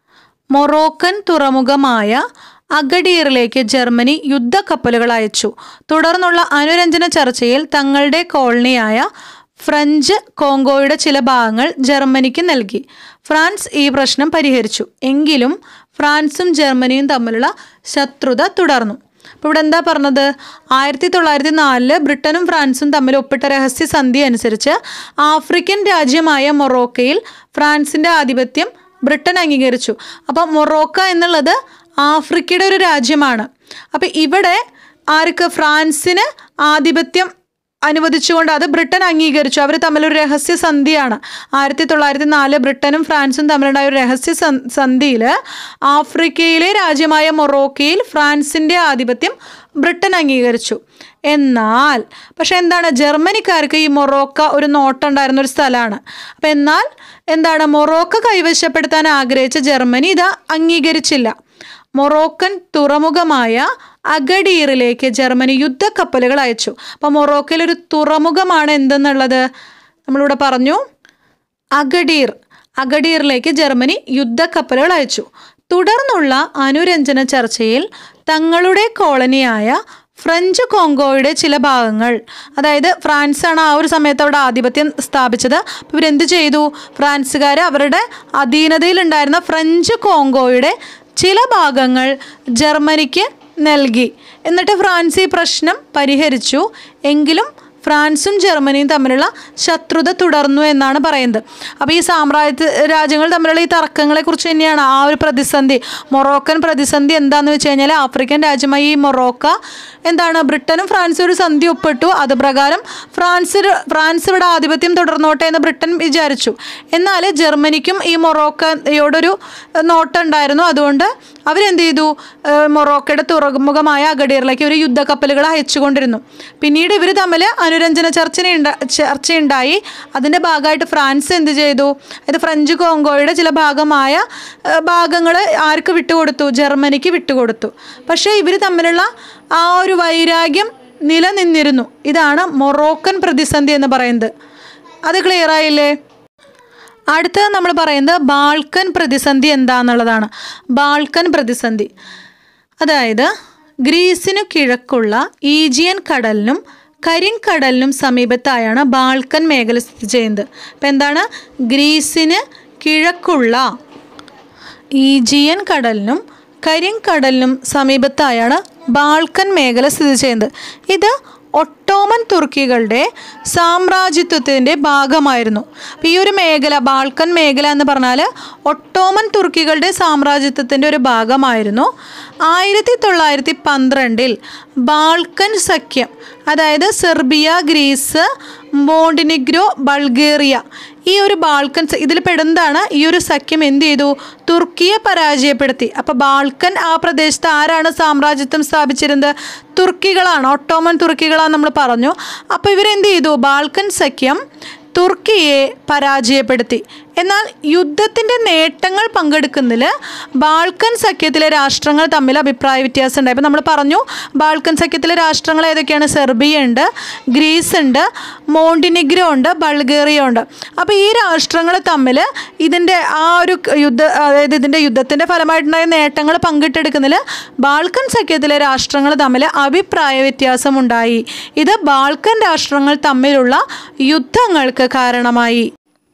മൊറോക്കൻ തുറമുഖമായ അഗഡീറിലേക്ക് ജർമ്മനി യുദ്ധക്കപ്പലുകൾ അയച്ചു തുടർന്നുള്ള അനുരഞ്ജന ചർച്ചയിൽ തങ്ങളുടെ കോളനിയായ ഫ്രഞ്ച് കോങ്കോയുടെ ചില ഭാഗങ്ങൾ ജർമ്മനിക്ക് നൽകി ഫ്രാൻസ് ഈ പ്രശ്നം പരിഹരിച്ചു എങ്കിലും ഫ്രാൻസും ജർമ്മനിയും തമ്മിലുള്ള ശത്രുത തുടർന്നു അപ്പോൾ ഇവിടെ എന്താ പറഞ്ഞത് ആയിരത്തി തൊള്ളായിരത്തി നാലില് ബ്രിട്ടനും ഫ്രാൻസും തമ്മിൽ ഒപ്പിട്ട രഹസ്യ സന്ധി അനുസരിച്ച് ആഫ്രിക്കൻ രാജ്യമായ മൊറോക്കയിൽ ഫ്രാൻസിൻ്റെ ആധിപത്യം ബ്രിട്ടൻ അംഗീകരിച്ചു അപ്പോൾ മൊറോക്ക എന്നുള്ളത് ആഫ്രിക്കയുടെ ഒരു രാജ്യമാണ് അപ്പോൾ ഇവിടെ ആർക്ക് ഫ്രാൻസിന് ആധിപത്യം അനുവദിച്ചുകൊണ്ട് അത് ബ്രിട്ടൻ അംഗീകരിച്ചു അവർ തമ്മിലൊരു രഹസ്യ സന്ധിയാണ് ആയിരത്തി തൊള്ളായിരത്തി നാല് ബ്രിട്ടനും ഫ്രാൻസും തമ്മിലുണ്ടായ ഒരു രഹസ്യ സന്ധിയിൽ ആഫ്രിക്കയിലെ രാജ്യമായ മൊറോക്കയിൽ ഫ്രാൻസിൻ്റെ ആധിപത്യം ബ്രിട്ടൻ അംഗീകരിച്ചു എന്നാൽ പക്ഷെ എന്താണ് ജർമ്മനിക്കാർക്ക് ഈ മൊറോക്ക ഒരു നോട്ടുണ്ടായിരുന്ന ഒരു സ്ഥലമാണ് അപ്പം എന്നാൽ എന്താണ് മൊറോക്ക കൈവശപ്പെടുത്താൻ ആഗ്രഹിച്ച ജർമ്മനി ഇത് അംഗീകരിച്ചില്ല മൊറോക്കൻ തുറമുഖമായ അഗഡീറിലേക്ക് ജർമ്മനി യുദ്ധക്കപ്പലുകൾ അയച്ചു അപ്പോൾ മൊറോക്കയിൽ ഒരു തുറമുഖമാണ് എന്തെന്നുള്ളത് നമ്മളിവിടെ പറഞ്ഞു അഗഡീർ അഗഡീറിലേക്ക് ജർമ്മനി യുദ്ധക്കപ്പലുകൾ അയച്ചു തുടർന്നുള്ള അനുരഞ്ജന ചർച്ചയിൽ തങ്ങളുടെ കോളനിയായ ഫ്രഞ്ച് കോങ്കോയുടെ ചില ഭാഗങ്ങൾ അതായത് ഫ്രാൻസാണ് ആ ഒരു സമയത്ത് അവിടെ ആധിപത്യം സ്ഥാപിച്ചത് അപ്പോൾ ഇവരെന്ത് ചെയ്തു ഫ്രാൻസുകാർ അവരുടെ അധീനതയിലുണ്ടായിരുന്ന ഫ്രഞ്ച് കോങ്കോയുടെ ചില ഭാഗങ്ങൾ ജർമ്മനിക്ക് നൽകി എന്നിട്ട് ഫ്രാൻസ് ഈ പ്രശ്നം പരിഹരിച്ചു എങ്കിലും ഫ്രാൻസും ജർമ്മനിയും തമ്മിലുള്ള ശത്രുത തുടർന്നു എന്നാണ് പറയുന്നത് അപ്പോൾ ഈ സാമ്രാജ്യ രാജ്യങ്ങൾ തമ്മിലുള്ള ഈ തർക്കങ്ങളെക്കുറിച്ച് തന്നെയാണ് ആ ഒരു പ്രതിസന്ധി മൊറോക്കൻ പ്രതിസന്ധി എന്താണെന്ന് വെച്ച് കഴിഞ്ഞാൽ ആഫ്രിക്കൻ രാജ്യമായ ഈ മൊറോക്ക എന്താണ് ബ്രിട്ടനും ഫ്രാൻസും ഒരു സന്ധി ഒപ്പിട്ടു അത് പ്രകാരം ഫ്രാൻസ് ഫ്രാൻസ് ഇവിടെ ആധിപത്യം തുടർന്നോട്ടെ എന്ന് ബ്രിട്ടൻ വിചാരിച്ചു എന്നാൽ ജർമ്മനിക്കും ഈ മൊറോക്കയോടൊരു നോട്ടുണ്ടായിരുന്നു അതുകൊണ്ട് അവരെന്ത് ചെയ്തു മൊറോക്കയുടെ തുറമുഖമായ അഗഡീറിലേക്ക് ഒരു യുദ്ധക്കപ്പലുകൾ അയച്ചുകൊണ്ടിരുന്നു പിന്നീട് ഇവർ തമ്മിൽ അനുരഞ്ജന ചർച്ചയുണ്ട ചർച്ചയുണ്ടായി അതിൻ്റെ ഭാഗമായിട്ട് ഫ്രാൻസ് എന്ത് ചെയ്തു ഇത് ഫ്രഞ്ച് കോങ്കോയുടെ ചില ഭാഗമായ ഭാഗങ്ങൾ ആർക്ക് വിട്ടുകൊടുത്തു ജർമ്മനിക്ക് വിട്ടുകൊടുത്തു പക്ഷേ ഇവർ തമ്മിലുള്ള ആ ഒരു വൈരാഗ്യം നിലനിന്നിരുന്നു ഇതാണ് മൊറോക്കൻ പ്രതിസന്ധി എന്ന് പറയുന്നത് അത് ക്ലിയർ ആയില്ലേ അടുത്തത് നമ്മൾ പറയുന്നത് ബാൾക്കൻ പ്രതിസന്ധി എന്താണെന്നുള്ളതാണ് ബാൾക്കൻ പ്രതിസന്ധി അതായത് ഗ്രീസിനു കിഴക്കുള്ള ഈജിയൻ കടലിനും കരിങ്കടലിനും സമീപത്തായാണ് ബാൾക്കൻ മേഖല സ്ഥിതി ചെയ്യുന്നത് അപ്പം എന്താണ് ഗ്രീസിന് കിഴക്കുള്ള ഈജിയൻ കടലിനും കരിങ്കടലിനും സമീപത്തായാണ് ബാൾക്കൻ മേഖല സ്ഥിതി ചെയ്യുന്നത് ഇത് ഒട്ടോമൻ തുർക്കികളുടെ സാമ്രാജ്യത്വത്തിൻ്റെ ഭാഗമായിരുന്നു അപ്പോൾ ഈ ഒരു മേഖല ബാൾക്കൻ മേഖല എന്ന് പറഞ്ഞാൽ ഒട്ടോമൻ തുർക്കികളുടെ സാമ്രാജ്യത്വത്തിൻ്റെ ഒരു ഭാഗമായിരുന്നു ആയിരത്തി തൊള്ളായിരത്തി പന്ത്രണ്ടിൽ ബാൾക്കൻ സഖ്യം അതായത് സെർബിയ ഗ്രീസ് മോണ്ടിനിഗ്രോ ബൾഗേറിയ ഈ ഒരു ബാൾക്കൻ ഇതിൽ പെടുന്നതാണ് ഈ ഒരു സഖ്യം എന്ത് ചെയ്തു തുർക്കിയെ പരാജയപ്പെടുത്തി അപ്പോൾ ബാൾക്കൻ ആ പ്രദേശത്ത് ആരാണ് സാമ്രാജ്യത്വം സ്ഥാപിച്ചിരുന്നത് തുർക്കികളാണ് ഒട്ടോമൻ തുർക്കികളാണ് നമ്മൾ പറഞ്ഞു അപ്പോൾ ഇവരെന്ത് ചെയ്തു ബാൾക്കൻ സഖ്യം തുർക്കിയെ പരാജയപ്പെടുത്തി എന്നാൽ യുദ്ധത്തിൻ്റെ നേട്ടങ്ങൾ പങ്കെടുക്കുന്നതിൽ ബാൾക്കൻ സഖ്യത്തിലെ രാഷ്ട്രങ്ങൾ തമ്മിൽ അഭിപ്രായ വ്യത്യാസം ഉണ്ട് ഇപ്പം നമ്മൾ പറഞ്ഞു ബാൾക്കൻ സഖ്യത്തിലെ രാഷ്ട്രങ്ങൾ ഏതൊക്കെയാണ് സെർബിയ ഉണ്ട് ഗ്രീസ് ഉണ്ട് മോണ്ടിനിഗ്രോ ഉണ്ട് ബൾഗേറിയ ഉണ്ട് അപ്പോൾ ഈ രാഷ്ട്രങ്ങൾ തമ്മിൽ ഇതിൻ്റെ ആ ഒരു യുദ്ധ അതായത് ഇതിൻ്റെ യുദ്ധത്തിൻ്റെ ഫലമായിട്ടുണ്ടായ നേട്ടങ്ങൾ പങ്കിട്ടെടുക്കുന്നതിൽ ബാൾക്കൻ സഖ്യത്തിലെ രാഷ്ട്രങ്ങൾ തമ്മിൽ അഭിപ്രായ വ്യത്യാസമുണ്ടായി ഇത് ബാൾക്കൻ രാഷ്ട്രങ്ങൾ തമ്മിലുള്ള യുദ്ധങ്ങൾക്ക് കാരണമായി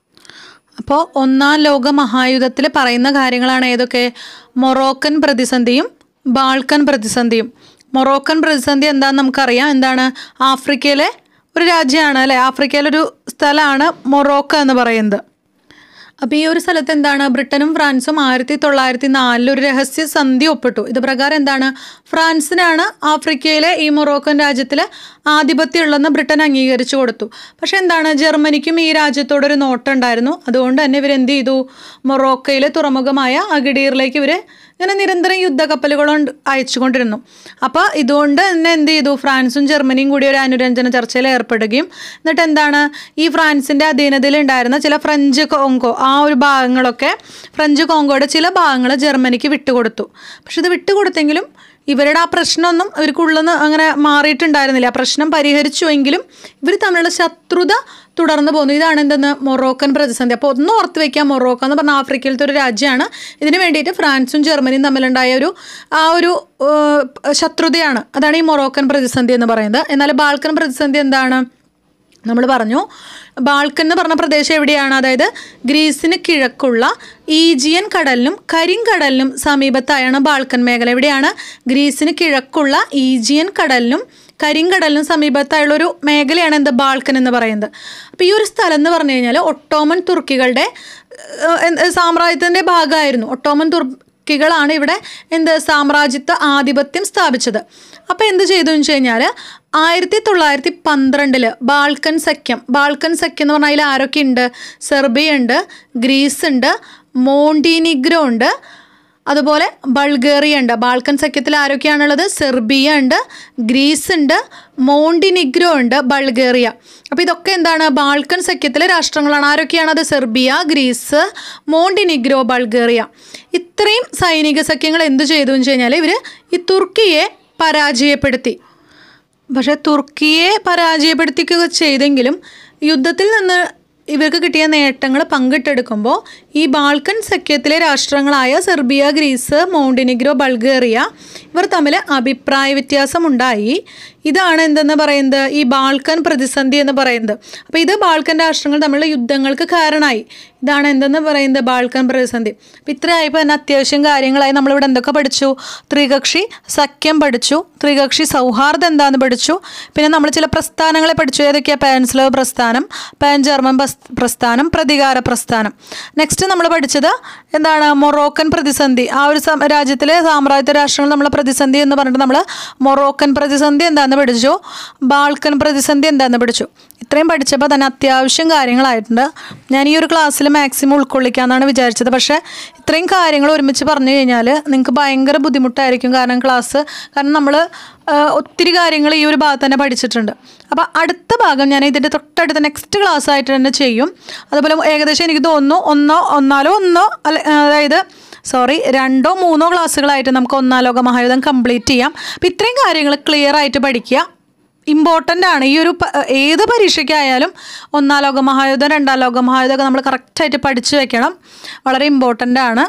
അപ്പോൾ ഒന്നാം ലോക മഹായുദ്ധത്തിൽ പറയുന്ന കാര്യങ്ങളാണ് ഏതൊക്കെ മൊറോക്കൻ പ്രതിസന്ധിയും ബാൾക്കൻ പ്രതിസന്ധിയും മൊറോക്കൻ പ്രതിസന്ധി എന്താണെന്ന് നമുക്കറിയാം എന്താണ് ആഫ്രിക്കയിലെ ഒരു രാജ്യമാണ് അല്ലേ ആഫ്രിക്കയിലൊരു സ്ഥലമാണ് മൊറോക്ക എന്ന് പറയുന്നത് അപ്പോൾ ഈ ഒരു സ്ഥലത്ത് എന്താണ് ബ്രിട്ടനും ഫ്രാൻസും ആയിരത്തി തൊള്ളായിരത്തി നാലിൽ ഒരു രഹസ്യ സന്ധി ഒപ്പിട്ടു ഇത് പ്രകാരം എന്താണ് ഫ്രാൻസിനാണ് ആഫ്രിക്കയിലെ ഈ മൊറോക്കൻ രാജ്യത്തിൽ ആധിപത്യം ഉള്ളതെന്ന് ബ്രിട്ടൻ അംഗീകരിച്ചു കൊടുത്തു പക്ഷെ എന്താണ് ജർമ്മനിക്കും ഈ രാജ്യത്തോടൊരു നോട്ടം ഉണ്ടായിരുന്നു അതുകൊണ്ട് തന്നെ ഇവരെന്ത് ചെയ്തു മൊറോക്കയിലെ തുറമുഖമായ അഗഡീറിലേക്ക് ഇവർ ഇങ്ങനെ നിരന്തരം യുദ്ധക്കപ്പലുകൾ അയച്ചുകൊണ്ടിരുന്നു അപ്പോൾ ഇതുകൊണ്ട് തന്നെ എന്ത് ചെയ്തു ഫ്രാൻസും ജർമ്മനിയും കൂടി ഒരു അനുരഞ്ജന ചർച്ചയിൽ ഏർപ്പെടുകയും എന്നിട്ട് എന്താണ് ഈ ഫ്രാൻസിൻ്റെ അധീനതയിൽ ഉണ്ടായിരുന്ന ചില ഫ്രഞ്ച് കോങ്കോ ആ ഒരു ഭാഗങ്ങളൊക്കെ ഫ്രഞ്ച് കോങ്കോയുടെ ചില ഭാഗങ്ങൾ ജർമ്മനിക്ക് വിട്ടുകൊടുത്തു പക്ഷെ ഇത് വിട്ടുകൊടുത്തെങ്കിലും ഇവരുടെ ആ പ്രശ്നമൊന്നും ഇവർക്കുള്ളെന്ന് അങ്ങനെ മാറിയിട്ടുണ്ടായിരുന്നില്ല ആ പ്രശ്നം പരിഹരിച്ചുവെങ്കിലും ഇവർ തമ്മിലുള്ള ശത്രുത തുടർന്ന് പോകുന്നു ഇതാണ് എന്തെന്ന് മൊറോക്കൻ പ്രതിസന്ധി അപ്പോൾ ഒന്ന് ഓർത്ത് വയ്ക്കാം മൊറോക്ക എന്ന് പറഞ്ഞാൽ ആഫ്രിക്കയിലത്തെ ഒരു രാജ്യമാണ് ഇതിന് വേണ്ടിയിട്ട് ഫ്രാൻസും ജർമ്മനിയും തമ്മിലുണ്ടായ ഒരു ആ ഒരു ഏഹ്, ശത്രുതയാണ് അതാണ് ഈ മൊറോക്കൻ പ്രതിസന്ധി എന്ന് പറയുന്നത് എന്നാൽ ബാൾക്കൻ പ്രതിസന്ധി എന്താണ് നമ്മൾ പറഞ്ഞു ബാൾക്കൻ എന്ന് പറഞ്ഞ പ്രദേശം എവിടെയാണ് അതായത് ഗ്രീസിന് കിഴക്കുള്ള ഈജിയൻ കടലിനും കരിങ്കടലിനും സമീപത്തായാണ് ബാൾക്കൻ മേഖല എവിടെയാണ് ഗ്രീസിന് കിഴക്കുള്ള ഈജിയൻ കടലിനും കരിങ്കടലിനും സമീപത്തായുള്ള ഒരു മേഖലയാണ് എന്ത് ബാൾക്കൻ എന്ന് പറയുന്നത് അപ്പോൾ ഈ ഒരു സ്ഥലം എന്ന് പറഞ്ഞു കഴിഞ്ഞാൽ ഒട്ടോമൻ തുർക്കികളുടെ ഏഹ്, എന്ത് സാമ്രാജ്യത്തിൻ്റെ ഭാഗമായിരുന്നു ഒട്ടോമൻ തുർക്കികളാണ് ഇവിടെ എന്ത് സാമ്രാജ്യത്വ ആധിപത്യം സ്ഥാപിച്ചത് അപ്പോൾ എന്ത് ചെയ്തു എന്ന് വെച്ച് കഴിഞ്ഞാൽ ആയിരത്തി തൊള്ളായിരത്തി പന്ത്രണ്ടിൽ ബാൾക്കൻ സഖ്യം ബാൾക്കൻ സഖ്യം എന്ന് പറഞ്ഞാൽ അതിൽ ആരൊക്കെ ഉണ്ട് സെർബിയ ഉണ്ട് ഗ്രീസ് ഉണ്ട് മോണ്ടിനിഗ്രോ ഉണ്ട് അതുപോലെ ബൾഗേറിയ ഉണ്ട് ബാൾക്കൻ സഖ്യത്തിൽ ആരൊക്കെയാണുള്ളത് സെർബിയ ഉണ്ട് ഗ്രീസ് ഉണ്ട് മോണ്ടിനിഗ്രോ ഉണ്ട് ബൾഗേറിയ അപ്പോൾ ഇതൊക്കെ എന്താണ് ബാൾക്കൻ സഖ്യത്തിലെ രാഷ്ട്രങ്ങളാണ് ആരൊക്കെയാണത് സെർബിയ ഗ്രീസ് മോണ്ടിനിഗ്രോ ബൾഗേറിയ ഇത്രയും സൈനിക സഖ്യങ്ങൾ എന്തു ചെയ്തു എന്ന് വെച്ച് കഴിഞ്ഞാൽ ഇവർ ഈ തുർക്കിയെ പരാജയപ്പെടുത്തി പക്ഷേ തുർക്കിയെ പരാജയപ്പെടുത്തിക്കുക ചെയ്തെങ്കിലും യുദ്ധത്തിൽ നിന്ന് ഇവർക്ക് കിട്ടിയ നേട്ടങ്ങൾ പങ്കിട്ടെടുക്കുമ്പോൾ ഈ ബാൾക്കൻ സഖ്യത്തിലെ രാഷ്ട്രങ്ങളായ സെർബിയ ഗ്രീസ് മോണ്ടിനിഗ്രോ ബൾഗേറിയ ഇവർ തമ്മിൽ അഭിപ്രായ വ്യത്യാസമുണ്ടായി ഇതാണ് എന്തെന്ന് പറയുന്നത് ഈ ബാൾക്കൻ പ്രതിസന്ധി എന്ന് പറയുന്നത് അപ്പോൾ ഇത് ബാൾക്കൻ രാഷ്ട്രങ്ങൾ തമ്മിലുള്ള യുദ്ധങ്ങൾക്ക് കാരണമായി ഇതാണ് എന്തെന്ന് പറയുന്നത് ബാൾക്കൻ പ്രതിസന്ധി അപ്പോൾ ഇത്രയായപ്പോൾ തന്നെ അത്യാവശ്യം കാര്യങ്ങളായി നമ്മളിവിടെ എന്തൊക്കെ പഠിച്ചു ത്രികക്ഷി സഖ്യം പഠിച്ചു ത്രികക്ഷി സൗഹാർദ്ദം എന്താണെന്ന് പഠിച്ചു പിന്നെ നമ്മൾ ചില പ്രസ്ഥാനങ്ങളെ പഠിച്ചു ഏതൊക്കെയാണ് പാൻസ്ലവ് പ്രസ്ഥാനം പാൻ ജർമ്മൻ പ്രസ്- പ്രസ്ഥാനം പ്രതികാര പ്രസ്ഥാനം നെക്സ്റ്റ് നമ്മൾ പഠിച്ചത് എന്താണ് മൊറോക്കൻ പ്രതിസന്ധി ആ ഒരു സം- രാജ്യത്തിലെ സാമ്രാജ്യത്വ രാഷ്ട്രങ്ങൾ നമ്മളെ പ്രതിസന്ധി എന്ന് പറഞ്ഞിട്ട് നമ്മൾ മൊറോക്കൻ പ്രതിസന്ധി എന്താണെന്ന് പഠിച്ചു ബാൾക്കൻ പ്രതിസന്ധി എന്താണെന്ന് പഠിച്ചു ഇത്രയും പഠിച്ചപ്പോൾ തന്നെ അത്യാവശ്യം കാര്യങ്ങളായിട്ടുണ്ട് ഞാൻ ഈ ഒരു ക്ലാസ്സിൽ മാക്സിമം ഉൾക്കൊള്ളിക്കാമെന്നാണ് വിചാരിച്ചത് പക്ഷേ ഇത്രയും കാര്യങ്ങൾ ഒരുമിച്ച് പറഞ്ഞു കഴിഞ്ഞാൽ നിങ്ങൾക്ക് ഭയങ്കര ബുദ്ധിമുട്ടായിരിക്കും കാരണം ക്ലാസ് കാരണം നമ്മൾ ഒത്തിരി കാര്യങ്ങൾ ഈ ഒരു ഭാഗത്ത് തന്നെ പഠിച്ചിട്ടുണ്ട് അപ്പോൾ അടുത്ത ഭാഗം ഞാൻ ഇതിൻ്റെ തൊട്ടടുത്ത നെക്സ്റ്റ് ക്ലാസ് ആയിട്ട് തന്നെ ചെയ്യും അതുപോലെ ഏകദേശം എനിക്ക് തോന്നുന്നു ഒന്നോ ഒന്നാലോ ഒന്നോ അല്ല അതായത് സോറി രണ്ടോ മൂന്നോ ക്ലാസ്സുകളായിട്ട് നമുക്ക് ഒന്നാം ലോക മഹായുധം കംപ്ലീറ്റ് ചെയ്യാം അപ്പം ഇത്രയും കാര്യങ്ങൾ ക്ലിയർ ആയിട്ട് പഠിക്കുക ഇമ്പോർട്ടൻ്റ് ആണ് ഈ ഒരു പ- ഏത് പരീക്ഷയ്ക്കായാലും ഒന്നാം ലോക മഹായുധം രണ്ടാം ലോക മഹായുധം ഒക്കെ നമ്മൾ കറക്റ്റായിട്ട് പഠിച്ചു വെക്കണം വളരെ ഇമ്പോർട്ടൻ്റ് ആണ്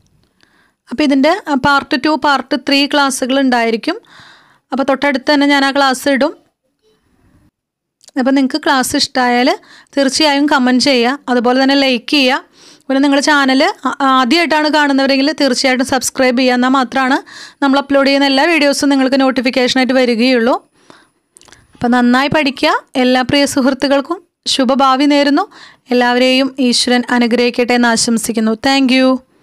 അപ്പോൾ ഇതിൻ്റെ പാർട്ട് ടു പാർട്ട് ത്രീ ക്ലാസ്സുകൾ ഉണ്ടായിരിക്കും അപ്പോൾ തൊട്ടടുത്ത് തന്നെ ഞാൻ ആ ക്ലാസ് ഇടും അപ്പോൾ നിങ്ങൾക്ക് ക്ലാസ് ഇഷ്ടമായാൽ തീർച്ചയായും കമൻറ്റ് ചെയ്യുക അതുപോലെ തന്നെ ലൈക്ക് ചെയ്യുക പിന്നെ നിങ്ങൾ ചാനൽ ആദ്യമായിട്ടാണ് കാണുന്നവരെങ്കിൽ തീർച്ചയായിട്ടും സബ്സ്ക്രൈബ് ചെയ്യുക എന്നാൽ മാത്രമാണ് നമ്മൾ അപ്ലോഡ് ചെയ്യുന്ന എല്ലാ വീഡിയോസും നിങ്ങൾക്ക് നോട്ടിഫിക്കേഷനായിട്ട് വരികയുള്ളൂ അപ്പോൾ നന്നായി പഠിക്കുക എല്ലാ പ്രിയ സുഹൃത്തുക്കൾക്കും ശുഭഭാവി നേരുന്നു എല്ലാവരെയും ഈശ്വരൻ അനുഗ്രഹിക്കട്ടെ എന്ന് ആശംസിക്കുന്നു താങ്ക്